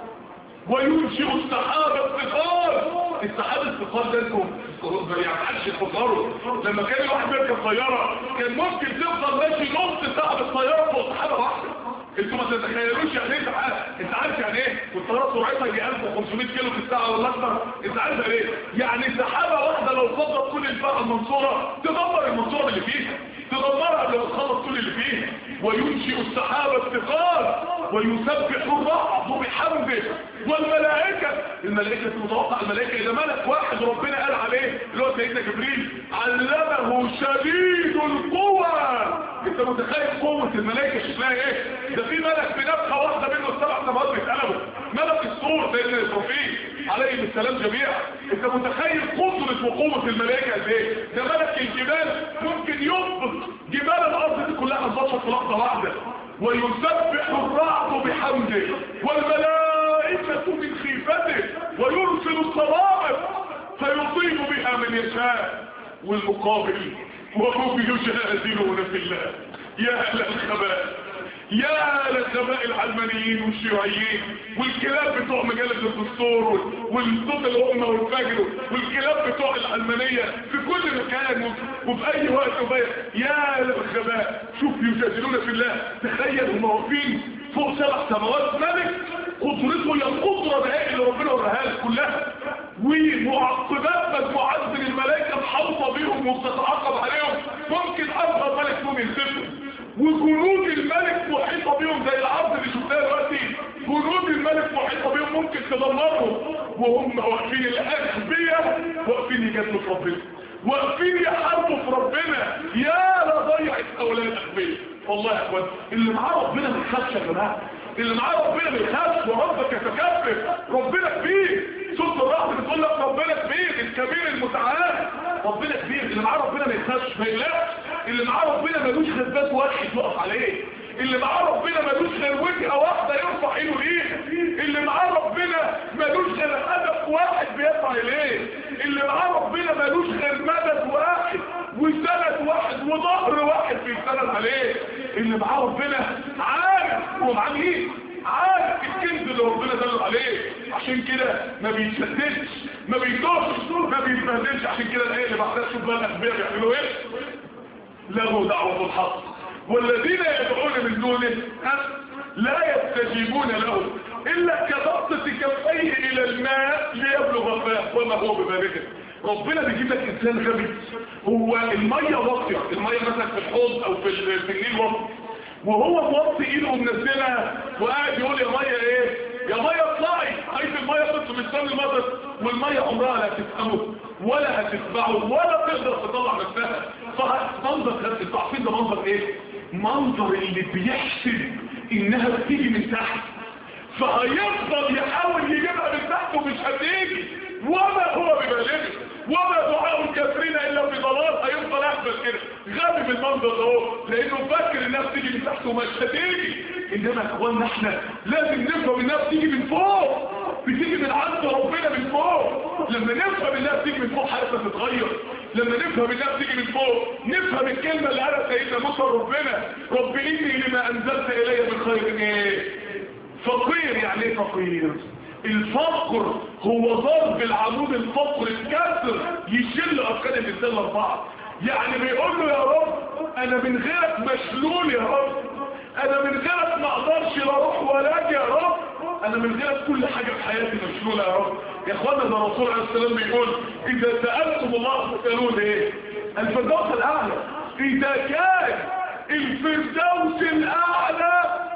وينشئ السحاب الثقال السحاب الثقال ده انتم ما يعملش تفكروا لما كان الواحد بيركب طياره كان ممكن تفضل ماشي نص ساعه بالطياره فوق سحابه واحده انتوا ما تتخيلوش يعني ايه سحاب انت عارف يعني ايه والطياره سرعتها يجي 1500 كيلو في الساعه ولا اكتر انت عارف ايه يعني سحابه واحده لو فضت كل الفرقه المنصوره تدمر المنصوره اللي فيها تدمرها قبل ما تخلص كل اللي فيها وينشئ السحاب الثقال ويسبح الرعد بحمده والملائكة الملائكة متوقع الملائكة إذا ملك واحد ربنا قال عليه اللي هو سيدنا جبريل علمه شديد القوى انت متخيل قوة الملائكة شكلها ايه ده في ملك بنفخة واحدة منه السبع سماوات بيتقلبوا ملك الصور سيدنا إسرافيل عليه السلام جميعا انت متخيل قدرة وقوة الملائكة قد ايه ده ملك الجبال ممكن ينبض جبال الارض دي كلها انبطت في لحظة واحدة ويسبح الرعد بحمده والملائكة من خيفته ويرسل الصوائب فيصيب بها من يشاء والمقابل وهم يجادلون في الله يا أهل الخبائث يا للغباء العلمانيين والشيوعيين والكلاب بتوع مجلة الدستور والصوت الأمة والفجر والكلاب بتوع العلمانية في كل مكان وفي أي وقت وبيت يا للغباء شوف يجادلون في الله تخيل هم واقفين فوق سبع سماوات ملك قدرته هي القدرة ده اللي ربنا وراها لك كلها ومعقبات مجموعات من الملائكة محاوطة بيهم وبتتعاقب عليهم ممكن أفضل ملك فيهم ينسفهم وجنود الملك محيطة بيهم زي العرض اللي شفتها دلوقتي جنود الملك محيطة بيهم ممكن تدمرهم وهم واقفين الأغبياء واقفين يجادلوا في ربنا واقفين يحاربوا في ربنا يا لا ضيع اولاد الاغبياء والله يا اخوان اللي معاه ربنا ما يخافش يا جماعه اللي معاه ربنا ما يخافش وربك يتكبر ربنا كبير سوره الرعد بتقول لك ربنا كبير الكبير المتعال ربنا كبير اللي معاه ربنا ما يخافش ما يقلقش اللي معاه ربنا ملوش غير باب واحد يقف عليه اللي معاه ربنا ملوش غير وجهه واحده يرفع ايده ليها اللي معاه ربنا ملوش غير هدف واحد بيسعى اليه اللي معاه ربنا ملوش غير مدد واحد وسند واحد وظهر واحد بيسند عليه اللي معاه ربنا عارف هو معاه مين عارف الكنز اللي ربنا دل عليه عشان كده ما بيتشددش ما بيدوش ما بيتبهدلش عشان كده الايه اللي بعدها شوف بقى الاخبار بيعملوا ايه له دعوه الحق والذين يدعون من دونه لا يستجيبون له الا كبسط كفيه الى الماء ليبلغ فاه وما هو ببالغه ربنا بيجيب لك انسان غبي هو الميه واطيه الميه مثلا في الحوض او في في النيل واطيه وهو موطي ايده ومنزلها وقاعد يقول يا ميه ايه يا ميه اطلعي عايز الميه كنت مستني المطر والميه عمرها لا هتفهمه ولا هتتبعه ولا تقدر تطلع نفسها فمنظر انتوا عارفين ده منظر ايه منظر اللي بيحسب انها بتيجي من تحت فهيفضل يحاول يجيبها من تحت ومش هتيجي وما هو ببالغه وما دعاء الكافرين الا في ضلال هيفضل احبس كده غبي بالمنظر ده اهو لانه فاكر انها بتيجي من تحت ومش هتيجي انما يا اخوانا احنا لازم نفهم انها بتيجي من فوق بتيجي من عند ربنا من فوق لما نفهم انها بتيجي من فوق حياتنا تتغير لما نفهم انها بتيجي من فوق نفهم الكلمه اللي قالها سيدنا موسى ربنا رب اني لما انزلت الي من خير ايه فقير يعني ايه فقير الفقر هو ضرب العمود الفقر الكسر يشل اركان الانسان الاربعه يعني بيقول له يا رب انا من غيرك مشلول يا رب انا من غيرك ما اقدرش لا اروح ولا اجي يا رب انا من غيرك كل حاجه في حياتي مشلوله يا رب يا اخوانا ده الرسول عليه السلام بيقول اذا سالتم الله تسالون ايه الفردوس الاعلى اذا كان الفردوس الاعلى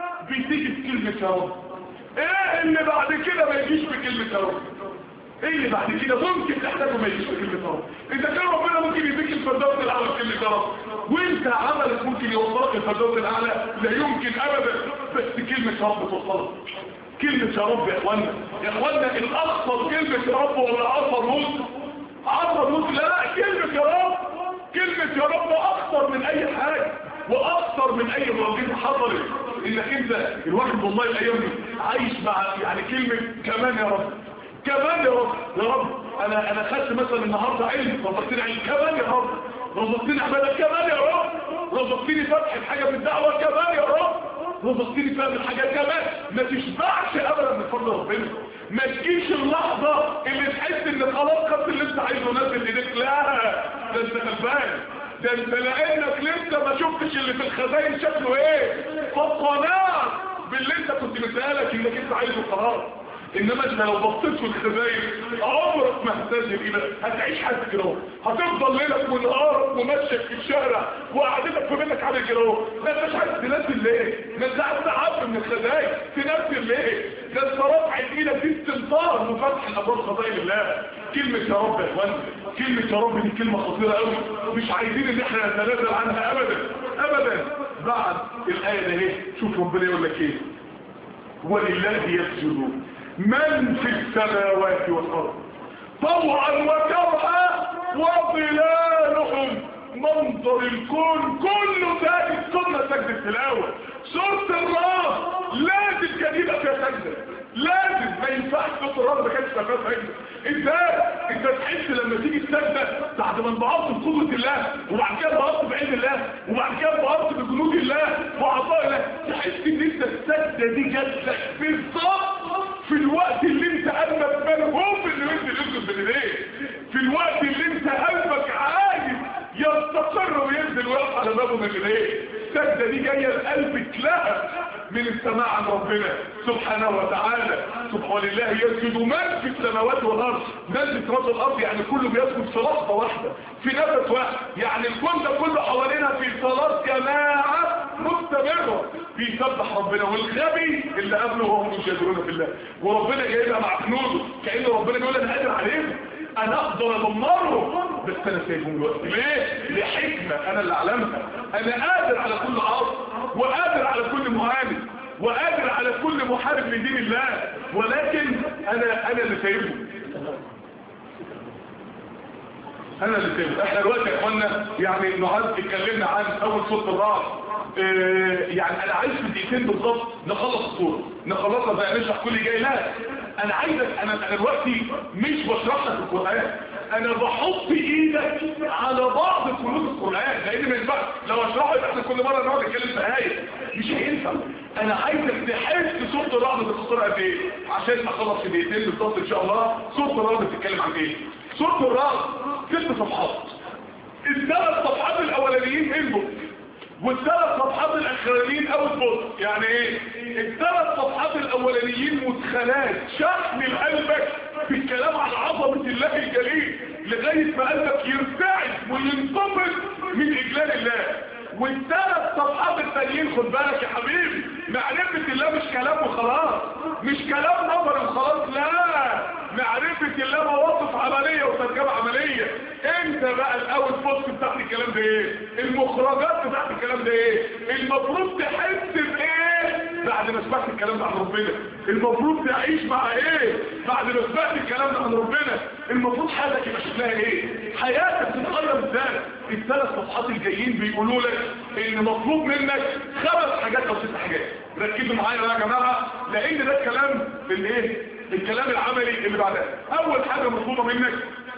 تيجي بكلمة يا رب ايه اللي بعد كده ما يجيش بكلمة يا رب ايه اللي بعد كده ممكن تحتاجه ما يجيش بكلمة يا رب اذا كان ربنا ممكن يديك الفردوس الاعلى بكلمة يا رب وانت عملك ممكن يوصلك الفردوس الاعلى لا يمكن ابدا بس كلمة يا رب توصلك كلمة يا رب يا اخوانا يا اخوانا الاخطر كلمة يا رب ولا اخطر موت اخطر موت لا كلمة يا رب كلمة يا رب اخطر من اي حاجة واكثر من اي معجزه حصلت انك انت الواحد والله الايام دي عايش مع يعني كلمه كمان يا رب كمان يا رب يا رب انا انا خدت مثلا النهارده علم رزقتني علم كمان يا رب رزقتني عباده كمان يا رب رزقتني فتح الحاجه في الدعوه كمان يا رب رزقتني فهم الحاجات كمان ما تشبعش ابدا من فضل ربنا ما تجيش اللحظه اللي تحس ان خلاص خدت اللي انت عايزه نزل ايديك لا ده انت غلبان ده انت لانك لسه ما شفتش اللي في الخزاين شكله ايه فالقناع باللي انت كنت متقالك انك انت عايزه خلاص انما انت لو بصيت في الخزاين عمرك ما هتنزل ايدك هتعيش حياتك كده هتفضل ليلك ونهارك ومشيك في الشارع وقعدتك في بيتك عامل كده اهو ما انتش عايز تنزل ليه ما انت عايز تعب من الخزاين تنزل ليه ده انت رافع ايدك دي استمطار وفتح الابواب خزاين الله كلمة يا رب يا اخوان كلمة يا رب دي كلمة خطيرة قوي مش عايزين ان احنا نتنازل عنها ابدا ابدا بعد الايه ده ايه شوف ربنا يقول لك ايه ولله يسجد من في السماوات والارض طوعا وكرها وظلالهم منظر الكون كله ساجد كنا سجد التلاوه سوره الرعد لازم كان يبقى فيها سجده لازم ما ينفعش سوره الرعد ما كانش فيها سجده ازاي انت تحس لما تيجي السجده بعد ما انبهرت بقوه الله وبعد كده انبهرت بعلم الله وبعد كده انبهرت بجنود الله وعطاء الله تحس ان انت السجده دي جات لك بالظبط في الوقت اللي انت قلبك مرهوب انه ينزل يسجد بين ايديه في الوقت اللي انت قلبك عايز يستقر وينزل ويقف على بابه من ايديه السجده دي جايه لقلبك لها من السماع عن ربنا سبحانه وتعالى سبحان الله يسجد من في السماوات والارض من في السماوات والارض يعني كله بيسجد في لحظه واحده في نفس واحد يعني الكون ده كله حوالينا في صلاه جماعه مستمره بيسبح ربنا والغبي اللي قبله وهم يجادلون في الله وربنا جايبها مع جنوده كأن ربنا بيقول انا قادر عليهم انا اقدر ادمرهم بس انا سايبهم دلوقتي ليه لحكمه انا اللي اعلمها انا قادر على كل عاص وقادر على كل مهاجم وقادر على كل محارب لدين الله ولكن انا انا اللي سايبهم انا اللي سايبهم احنا دلوقتي يا اخوانا يعني نعاد اتكلمنا عن اول صوت الرعد اه يعني انا عايز في دقيقتين بالظبط نخلص الصوره نخلصها زي نشرح كل جاي لا انا عايزك انا انا دلوقتي مش بشرح لك القران انا بحط ايدك على بعض كنوز القران لان ما ينفعش لو اشرحه يبقى احنا كل مره نقعد نتكلم في ايه مش هينفع انا عايزك تحس صوت الرعد تختصرها قد ايه عشان اخلص في دقيقتين بالظبط ان شاء الله صوت الرعد بتتكلم عن ايه صوت الرعد ست صفحات الثلاث صفحات الاولانيين انبوت والثلاث صفحات الاخرانيين اوت بوت يعني ايه الثلاث صفحات الاولانيين مدخلات شحن لقلبك في الكلام عن عظمه الله الجليل لغايه ما قلبك يرتعد وينطبق من اجلال الله والثلاث صفحات التانيين خد بالك يا حبيبي معرفة الله مش كلام وخلاص مش كلام نظري وخلاص لا معرفة الله مواقف عملية وترجمة عملية انت بقى الاول بوست بتاعت الكلام ده ايه المخرجات بتاعت الكلام ده ايه المفروض تحس بايه بعد ما سمعت الكلام ده عن ربنا المفروض تعيش مع ايه بعد ما سمعت الكلام ده عن ربنا المفروض حياتك يبقى شكلها ايه حياتك تتغير ازاي الثلاث صفحات الجايين بيقولوا لك ان مطلوب منك خمس حاجات او ست حاجات ركزوا معايا بقى يا جماعه لان ده الكلام الايه الكلام العملي اللي بعدها اول حاجه مطلوبه منك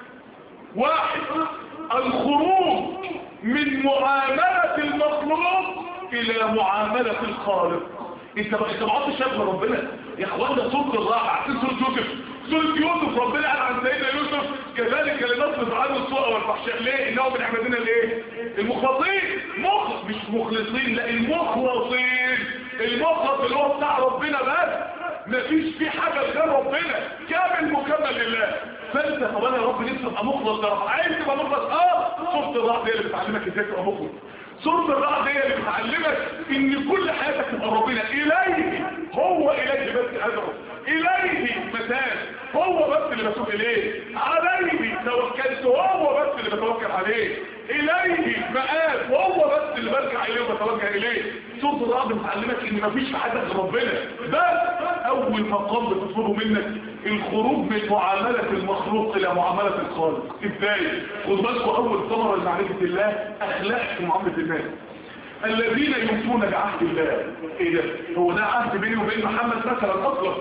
واحد الخروج من معامله المخلوق الى معامله الخالق انت بقى انت ما عدتش شايف ربنا يا اخوانا صوت الراحه عارفين صوت يوسف صوت يوسف ربنا قال عن سيدنا يوسف كذلك لنصرف عنه السوء والفحشاء ليه انه من عبادنا الايه المخلصين مخلص مش مخلصين لا المخلصين المخلص اللي هو بتاع ربنا بس مفيش فيه حاجه غير ربنا كامل مكمل لله فانت طب انا يا رب نفسي ابقى مخلص يا رب عايز تبقى مخلص اه صوره الرعد هي اللي بتعلمك ازاي تبقى مخلص سورة الرعد هي اللي بتعلمك ان كل حياتك تبقى ربنا اليه هو اليه بس ادعو اليه متان هو بس اللي بتوب اليه عليه توكلت هو بس اللي بتوكل عليه اليه مآب هو بس اللي برجع اليه وبتوجه اليه سورة الرعد بتعلمك ان مفيش في حياتك غير ربنا بس اول مقام بتطلبه منك الخروج من معاملة المخلوق الى معاملة الخالق ازاي خد بالكم اول ثمرة لمعرفة الله اخلاق في معاملة الناس الذين يوفون بعهد الله ايه ده هو ده عهد بيني وبين محمد مثلا اصلا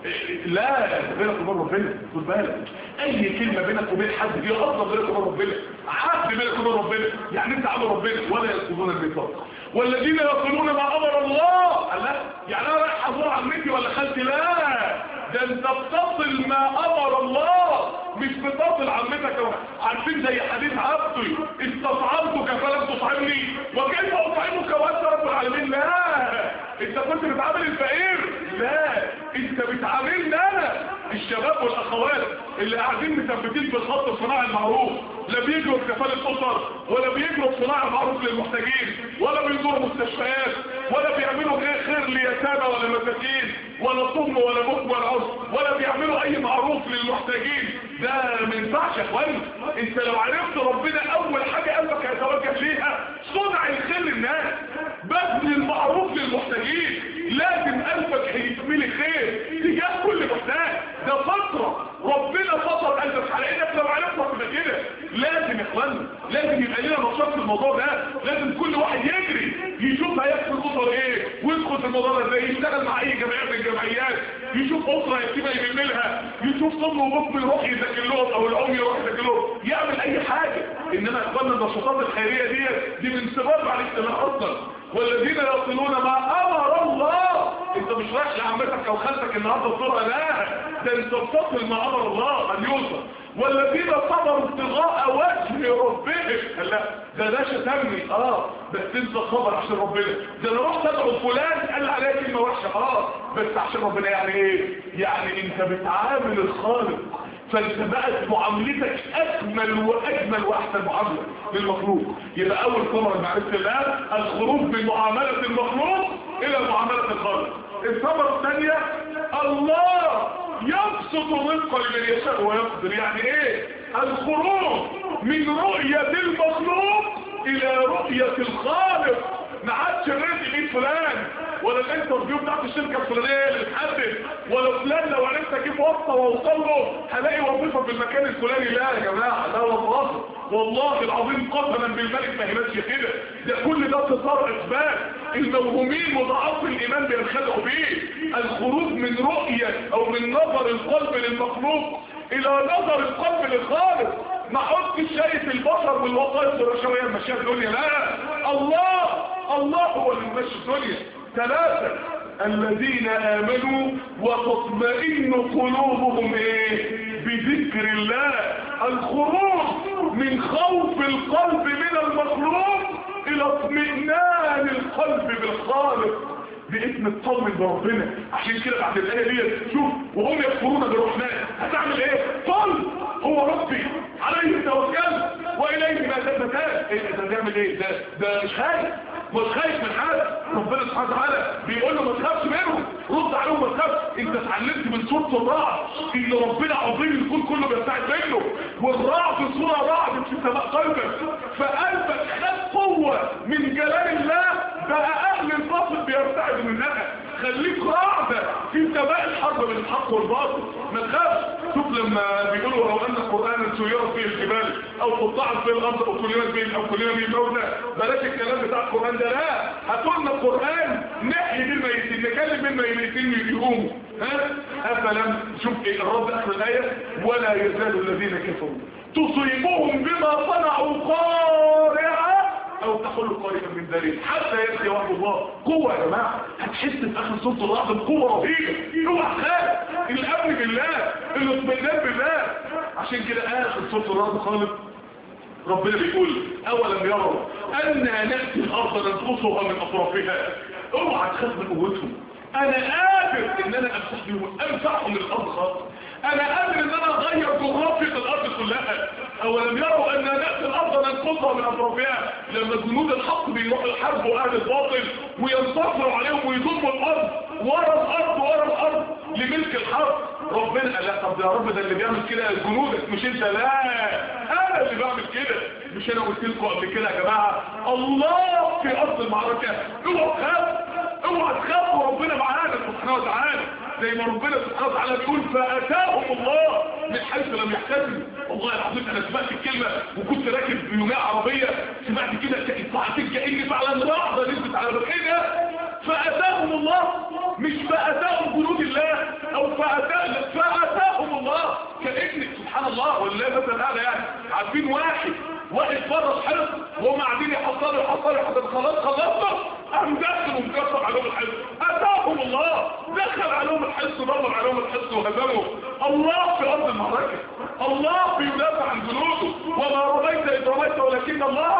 لا بينك وبين ربنا خد بالك اي كلمه بينك وبين حد دي اصلا بينك وبين ربنا عهد بينك وبين ربنا يعني انت عامل ربنا ولا ينقضون الميثاق والذين يصلون ما امر الله لا يعني انا رايح ازور عمتي ولا خالتي لا ده انت بتصل ما امر الله مش بتصل عمتك عارفين زي حديث عبدي استطعمتك فلم تطعمني وكيف اطعمك وانت رب العالمين لا انت كنت بتعامل الفقير لا انت بتعاملني انا الشباب والاخوات اللي قاعدين مثبتين في الخط الصناعي المعروف لا بيجروا في كفاله الاسر ولا بيجروا في صناعه المعروف للمحتاجين ولا بيزوروا مستشفيات ولا بيعملوا غير خير ليتامى ولا مساكين ولا صم ولا بكم ولا عصر ولا بيعملوا اي معروف للمحتاجين ده ما ينفعش يا اخواني انت لو عرفت ربنا اول حاجه قلبك هيتوجه ليها صنع الخير للناس بذل المعروف للمحتاجين لازم قلبك هيتملي خير تجاه كل محتاج ده فتره ربنا فطر قلبك على انك لو عرفت تبقى كده لازم يا اخوانا لازم يبقى لنا نشاط في الموضوع ده لازم كل واحد يجري يشوف هيكفي الاسر ايه ويدخل في الموضوع ده ازاي يشتغل مع اي جمعيه من الجمعيات يشوف اسره يتيمه يلملها يشوف صم وبكم يروح يذاكر لهم او الام يروح يذاكر لهم يعمل اي حاجه انما يا اخوانا النشاطات الخيريه دي دي من سبب على الاجتماع اصلا والذين يصلون ما امر الله انت مش رايح لعمتك او خالتك النهارده تزورها لا ده انت بتصل ما امر الله ان يوصل والذين صبروا ابتغاء وجه ربهم لا ده ده شتمني اه بس انت صبر عشان ربنا ده انا رحت ادعو فلان قال عليا كلمه وحشه اه بس عشان ربنا يعني ايه يعني انت بتعامل الخالق فانت بقت معاملتك اجمل واجمل واحسن معامله للمخلوق يبقى اول ثمره معرفه الله الخروج من معامله المخلوق الى معامله الخالق الثمره الثانيه الله يبسط الرزق لمن يشاء ويقدر يعني ايه الخروج من رؤيه المخلوق الى رؤيه الخالق ما عادش الرزق بيت فلان ولا الانترفيو بتاعت الشركه الفلانيه اللي بتحدد ولا فلان لو عرفت اجيب واسطه واوصل له هلاقي وظيفه في المكان الفلاني لا يا جماعه لا والله والله العظيم قسما بالملك ما هي ماشيه كده ده كل ده انتصار اثبات الموهومين وضعاف الايمان بينخدعوا بيه الخروج من رؤيه او من نظر القلب للمخلوق الى نظر القلب للخالق ما حطش شايف البشر والوظائف والرشاويه المشيه الدنيا لا الله الله هو اللي ماشي الدنيا ثلاثة الذين آمنوا وتطمئن قلوبهم ايه بذكر الله الخروج من خوف القلب من المخلوق الى اطمئنان القلب بالخالق باسم الطمن بربنا عشان كده بعد الآية دي شوف وهم يكفرون بالرحمن هتعمل ايه قل هو ربي عليه توكلت واليه ما تبتات ايه ده تعمل ايه ده ده مش خايف مش خايف من حاجه ربنا سبحانه وتعالى بيقول له ما تخافش منهم رد عليهم ما تخافش انت اتعلمت من سوره الرعد ان ربنا عظيم الكون كله بيستعد منه والرعد سوره رعد في سماء قلبك فقلبك خد قوه من جلال الله بقى اهل الباطل بيرتعدوا منها خليك رعدة في سماء الحرب بين الحق والباطل ما تخافش شوف لما بيقولوا لو ان القرآن سيرت فيه الجبال او قطعت فيه الارض او كلمات بيه او كلمات بيه موتى بلاش الكلام بتاع القرآن ده لا هتقولنا القرآن نحيي بالميتين نكلم بالميتين يقوموا ها افلم شوف ايه الرب اخر الايه ولا يزال الذين كفروا تصيبهم بما صنعوا قارعه او تحل قريبا من ذلك حتى يأتي وعد الله قوة يا جماعة هتحس في اخر سورة الرعد بقوة رهيبة اوعى تخاف الامن بالله الاطمئنان بالله عشان كده اخر سورة الرعد خالص ربنا بيقول اولم يروا انا نأتي الارض ننقصها من اطرافها اوعى تخاف من قوتهم انا قادر ان انا امسح بيهم امسحهم من الارض خالص انا قادر ان انا اغير جغرافية الارض كلها اولم يروا ان نأتي الارض ننقصها من اطرافها لما جنود الحق بيروحوا يحاربوا اهل الباطل وينتصروا عليهم ويضموا فوق الارض ورا الارض ورا الارض لملك الحرب ربنا قال لا طب يا رب ده اللي بيعمل كده جنودك مش انت لا انا اللي بعمل كده مش انا قلت لكم قبل كده يا جماعه الله في ارض المعركه اوعوا تخافوا اوعوا تخافوا ربنا معانا سبحانه وتعالى زي ما ربنا سبحانه وتعالى بيقول فاتاهم الله من حيث لم يحتسبوا والله العظيم انا سمعت الكلمه وكنت راكب بيوميه عربيه سمعت كده ساعتين كاني فعلا لحظه نزلت على بكينا فاتاهم الله مش فاتاهم جنود الله او فأتا... فاتاهم الله كان سبحان الله ولا مثلا هذا يعني عارفين واحد واحد بره الحرب وهم قاعدين يحصلوا يحصلوا يحصلوا خلاص خلصنا قام دخل ومكسر عليهم الحصن اتاهم الله دخل عليهم الحصن ضرب عليهم الحصن وهزمهم الله في ارض المعركه الله بيدافع عن جنوده وما رميت اذ رميت ولكن الله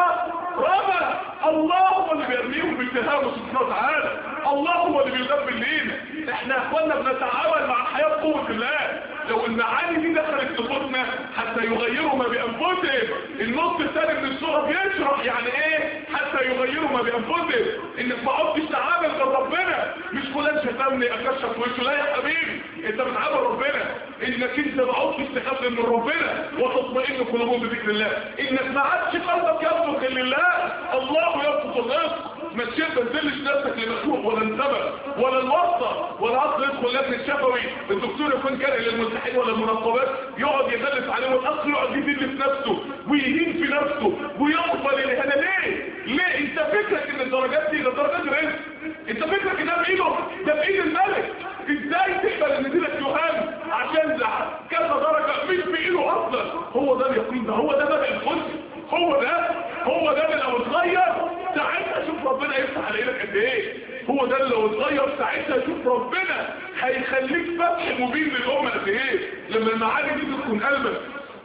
رمى الله هو اللي بيرميهم باتهامه سبحانه وتعالى الله هو اللي بيدبر لينا احنا اخوانا بنتعاون مع حياه قوه الله لو المعاني دي دخلت قلوبنا حتى يغيروا ما بانفسهم النص الثاني من السوره بيشرح يعني ايه حتى يغيروا ما بانفسهم انك ما عدتش تعامل غير ربنا مش فلان شتمني اكشف وشه لا يا حبيبي انت بتعامل ربنا انك انت ما عدتش تخاف من ربنا وتطمئن قلوبهم بذكر الله انك ما عادش قلبك يبدو لله الله يبسط الرزق ما تشيل ما تذلش نفسك لمخلوق ولا انتبه ولا الواسطه ولا عقل يدخل لجنه الشفوي الدكتور يكون كاره للملتحين ولا المنظمات يقعد يغلس عليه والاخ يقعد يذل في نفسه ويهين في نفسه ويقبل الاهانه ليه؟ ليه انت فكرك ان الدرجات دي ده درجات رزق انت فكرك ان ده بايده ده بايد الملك ازاي تقبل ان دي لك يهان عشان كذا درجه مش بايده اصلا هو ده اليقين ده هو ده بدء القدس هو ده هو ده اللي لو اتغير ساعتها شوف ربنا يفتح على ايدك قد ايه هو ده اللي لو اتغير ساعتها شوف ربنا هيخليك فتح مبين للامه قد ايه لما المعاني دي تكون قلبك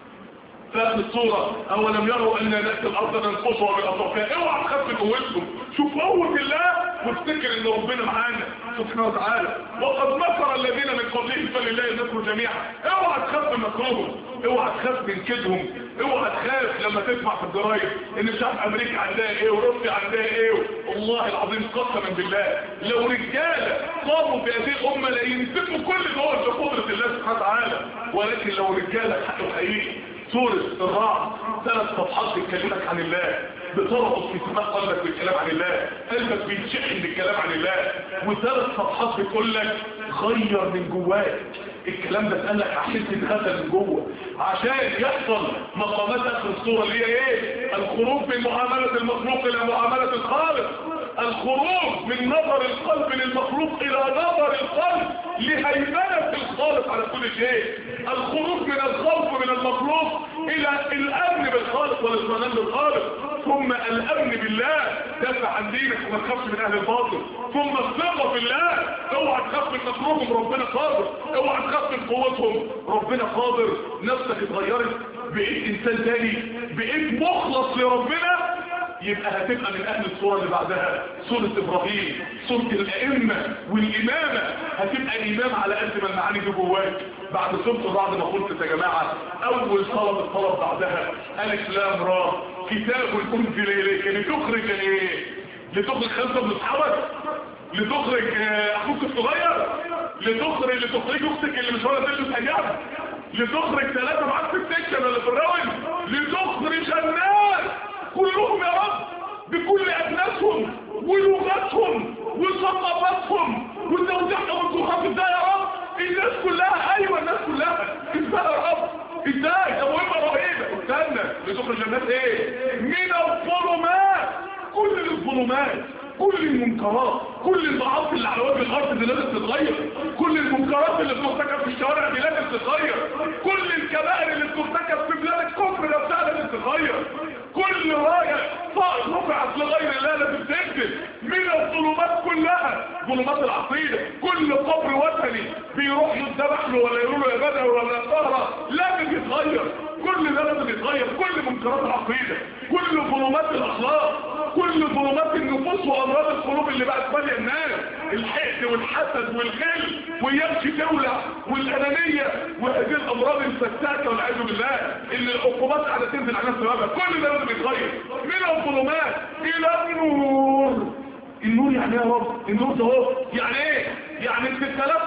فهم الصورة أولم يروا أن نأتي الأرض ننقصها بالأطرافها اوعى تخاف من قوتكم شوف قوة الله وافتكر ان ربنا معانا سبحانه وتعالى وقد مكر الذين من قبلهم فلله المكر جميعا اوعى تخاف من مكرهم اوعى تخاف من كيدهم اوعى تخاف لما تسمع في الجرايد ان مش عارف امريكا عندها ايه وروسيا عندها ايه والله العظيم قسما بالله لو رجاله صاروا في هذه الامه لا يمسكوا كل دول بقدره الله سبحانه وتعالى ولكن لو رجاله حقوا حقيقي سورة الرعد ثلاث صفحات بتكلمك عن الله بتربط في سماء قلبك بالكلام عن الله قلبك بيتشحن بالكلام عن الله وثلاث صفحات بتقول لك غير من جواك الكلام ده اتقال لك عشان تتغسل من جوه عشان يحصل مقامات اخر الصوره اللي هي ايه الخروج من معامله المخلوق الى معامله الخالق الخروج من نظر القلب للمخلوق الى نظر القلب لهيمنه الخالق على كل شيء الخروج من الخوف من المخلوق الى الامن بالخالق والاطمئنان بالخالق ثم الامن بالله دافع عن دينك وما تخافش من اهل الباطل ثم الثقه بالله اوعى تخاف من مكروههم ربنا قادر اوعى تخاف من قوتهم ربنا قادر نفسك اتغيرت بقيت انسان تاني بقيت مخلص لربنا يبقى هتبقى من اهل الصورة اللي بعدها سورة ابراهيم سورة الائمة والامامة هتبقى امام على قد ما المعاني دي جواك بعد سورة بعد ما قلت يا جماعة اول طلب الطلب بعدها الف لام را كتاب انزل اليك لتخرج ايه لتخرج خمسة من اصحابك لتخرج اخوك الصغير لتخرج لتخرج اختك اللي مش ولا تلبس حجاب لتخرج ثلاثة معاك في السكشن ولا في الراوند لتخرج الناس كلهم يا رب بكل أجناسهم ولغتهم وثقافتهم وتوزيعهم الثقافة ازاي يا رب الناس كلها ايوه الناس كلها ازاي يا رب ازاي ده مهمة رهيبة استنى لتخرج الناس ايه من الظلمات كل الظلمات كل المنكرات كل المعاصي اللي على وجه الارض دي لازم تتغير كل المنكرات اللي بترتكب في الشوارع دي لازم تتغير كل الكبائر اللي بترتكب في بلاد الكفر نفسها لازم تتغير كل رايه صائد رفعت لغير الله لازم تنزل من الظلمات كلها ظلمات العقيده كل قبر وثني بيروح يتذبح له ولا يقول له يا بدر ولا يا طهره لازم يتغير كل ده لازم يتغير كل منكرات العقيده كل ظلمات الاخلاق كل ظلمات النفوس وامراض القلوب اللي بقت ماليه الناس الحقد والحسد والغل ويمشي دولة والانانيه وهذه الامراض الفتاكه والعياذ بالله اللي العقوبات قاعده تنزل على نفس الوضع كل ده لازم يتغير من الظلمات الى النور النور يعني ايه يا رب النور ده هو يعني ايه يعني ال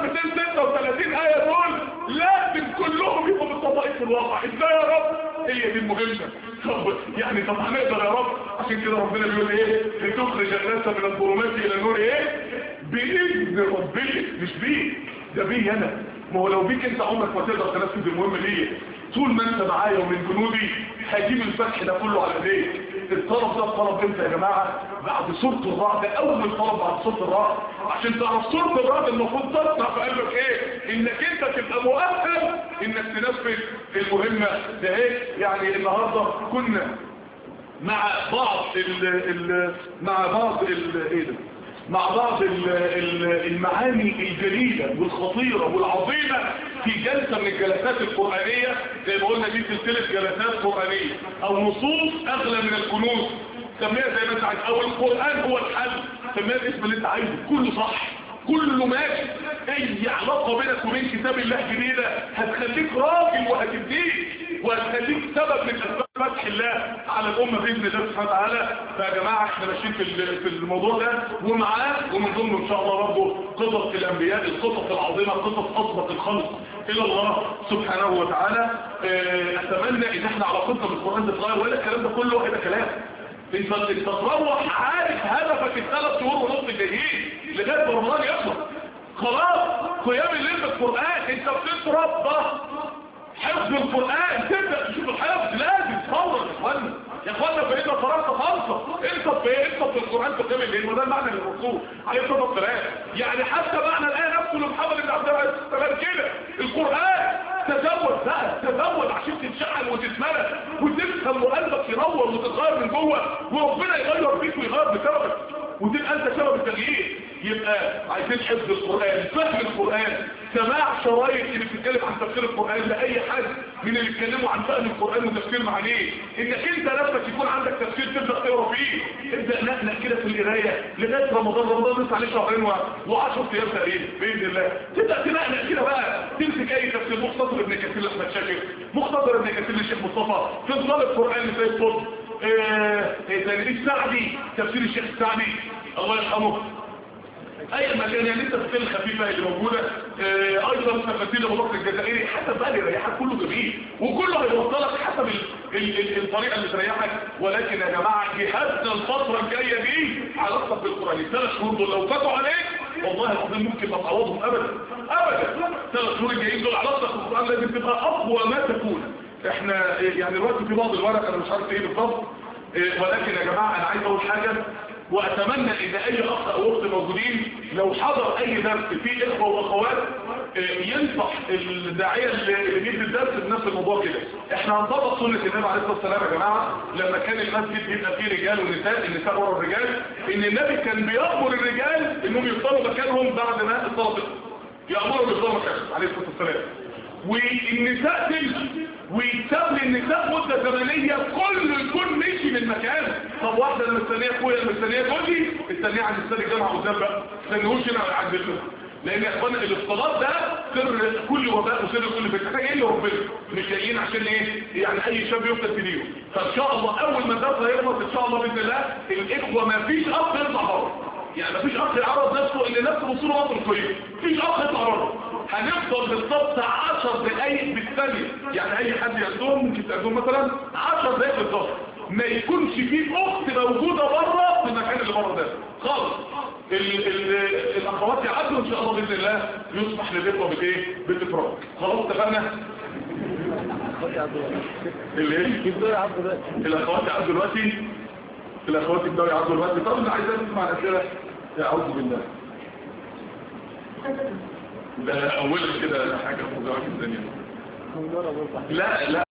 6236 آية دول لازم كلهم يبقوا متطبقين في الواقع ازاي يا رب هي دي المهمة طب يعني طب هنقدر يا رب عشان كده ربنا بيقول ايه لتخرج الناس من الظلمات الى النور ايه باذن ربك مش بيك ده بيه انا ما هو لو بيك انت عمرك ما تقدر تنفذ المهمه دي طول ما انت معايا ومن جنودي هجيب الفتح ده كله على ايديك الطلب ده الطلب امتى يا جماعه بعد سوره الرعد ده اول طلب بعد سوره الرعد عشان تعرف سوره الرعد المفروض تصنع في قلبك ايه انك انت تبقى مؤهل انك تنفذ المهمه ده ايه يعني النهارده كنا مع بعض ال ال مع بعض ال ايه ده مع بعض ال ال المعاني الجليلة والخطيرة والعظيمة في جلسة من الجلسات القرآنية زي ما قلنا دي سلسلة جلسات قرآنية او نصوص اغلى من الكنوز سميها زي ما انت عايز او القرآن هو الحل سميها الاسم اللي انت عايزه كله صح كله ماشي اي علاقة بينك وبين كتاب الله جديدة هتخليك راجل وهتديك وهتخليك سبب من اسباب فتح الله على الامة باذن الله سبحانه وتعالى فيا جماعة احنا ماشيين في في الموضوع ده ومعاه ومن ضمنه ان شاء الله برضه قصص الانبياء القصص العظيمة قصص اصدق الخلق الى الله سبحانه وتعالى اه اتمنى ان احنا علاقتنا بالقرآن تتغير ولا الكلام ده كله هيبقى كلام انت انت تروح عارف هدفك الثلاث شهور ونص الجايين لغايه ما رمضان يخلص خلاص قيام الليل بالقران انت بتتربى حفظ القران تبدا تشوف الحفظ لازم تصور يا اخوانا يا اخوانا فإذا قرأت خالصة انت في انت في القرآن تقيم الليل وده المعنى للرسول عليه الصلاة والسلام يعني حتى معنى الآية نفسه لمحمد بن عبد الله عليه السلام كده القرآن تزود بقى تزود عشان تتشعل وتتملى وتفهم وقلبك ينور وتتغير من جوه وربنا يغير فيك ويغير بسببك وتبقى انت سبب التغيير يبقى عايزين حفظ القرآن فهم القرآن سماع شرايط اللي بتتكلم عن تفسير القرآن لأي حد من اللي بيتكلموا عن فهم القرآن وتفسير معانيه انك انت نفسك يكون عندك تفسير تبدأ تقرا فيه ابدأ نقلق كده في القرايه لغايه رمضان رمضان لسه عليه شهرين و10 ايام تقريبا باذن الله تبدأ تنقلق كده بقى تمسك اي تفسير مختصر ابن كثير لاحمد شاكر مختصر ابن كثير للشيخ مصطفى تنظر القرآن لسيد قطب ايه ايه السعدي تفسير الشيخ السعدي الله يرحمه اي مكان يعني انت التفاصيل الخفيفه اللي موجوده اه ايضا تفاصيل ابو بكر الجزائري حسب بقى اللي يريحك كله جميل وكله هيوصلك حسب ال ال ال الطريقه اللي تريحك ولكن يا جماعه جهازنا الفتره الجايه دي علاقتك بالقران الثلاث شهور دول لو فاتوا عليك والله العظيم ممكن ما تعوضهم ابدا ابدا الثلاث شهور الجايين دول علاقتك بالقران لازم تبقى اقوى ما تكون احنا يعني دلوقتي في بعض الورق انا مش عارف ايه بالظبط ولكن يا جماعه انا عايز اقول حاجه واتمنى ان اي اخ او اخت موجودين لو حضر اي درس فيه اخوه واخوات ينصح الداعيه اللي بيدي الدرس بنفس الموضوع كده احنا هنطبق سنه النبي عليه الصلاه والسلام يا جماعه لما كان المسجد بيبقى فيه رجال ونساء النساء ورا الرجال ان النبي كان بيامر الرجال انهم يفضلوا مكانهم بعد ما الصلاه يامرهم يفضلوا مكانهم عليه الصلاه والسلام والنساء تمشي ويتساب للنساء مدة زمنية كله يكون مشي من مكانه طب واحدة المستنية اخويا المستنية جوزي الثانية عند السنة الجامعة قدام بقى استنهوش هنا عند البيت لان يا اخوانا الاختلاط ده سر كل وباء وسر كل فتنة احنا جايين لربنا مش جايين عشان ايه يعني اي شاب يفضل تديره فان شاء الله اول ما الدرس هيخلص ان شاء الله باذن الله الاخوه ما فيش اخ يطلع بره يعني مفيش اخ يعرض نفسه اللي نفسه بصوره مصر كويس مفيش اخ يطلع بره هنفضل بالظبط 10 دقايق بالثانيه يعني اي حد يعزهم ممكن تعزهم مثلا 10 دقايق بالظبط ما يكونش فيه اخت موجوده بره في المكان اللي بره ده خالص ال ال الاخوات يعدوا ان شاء الله باذن الله يصبح للاخوه بالايه بالافراج خلاص اتفقنا الايه الاخوات يعدوا دلوقتي الاخوات يبداوا يعدوا دلوقتي طب اللي عايزين نسمع الاسئله اعوذ بالله ده اولا كده حاجه في الدنيا لا لا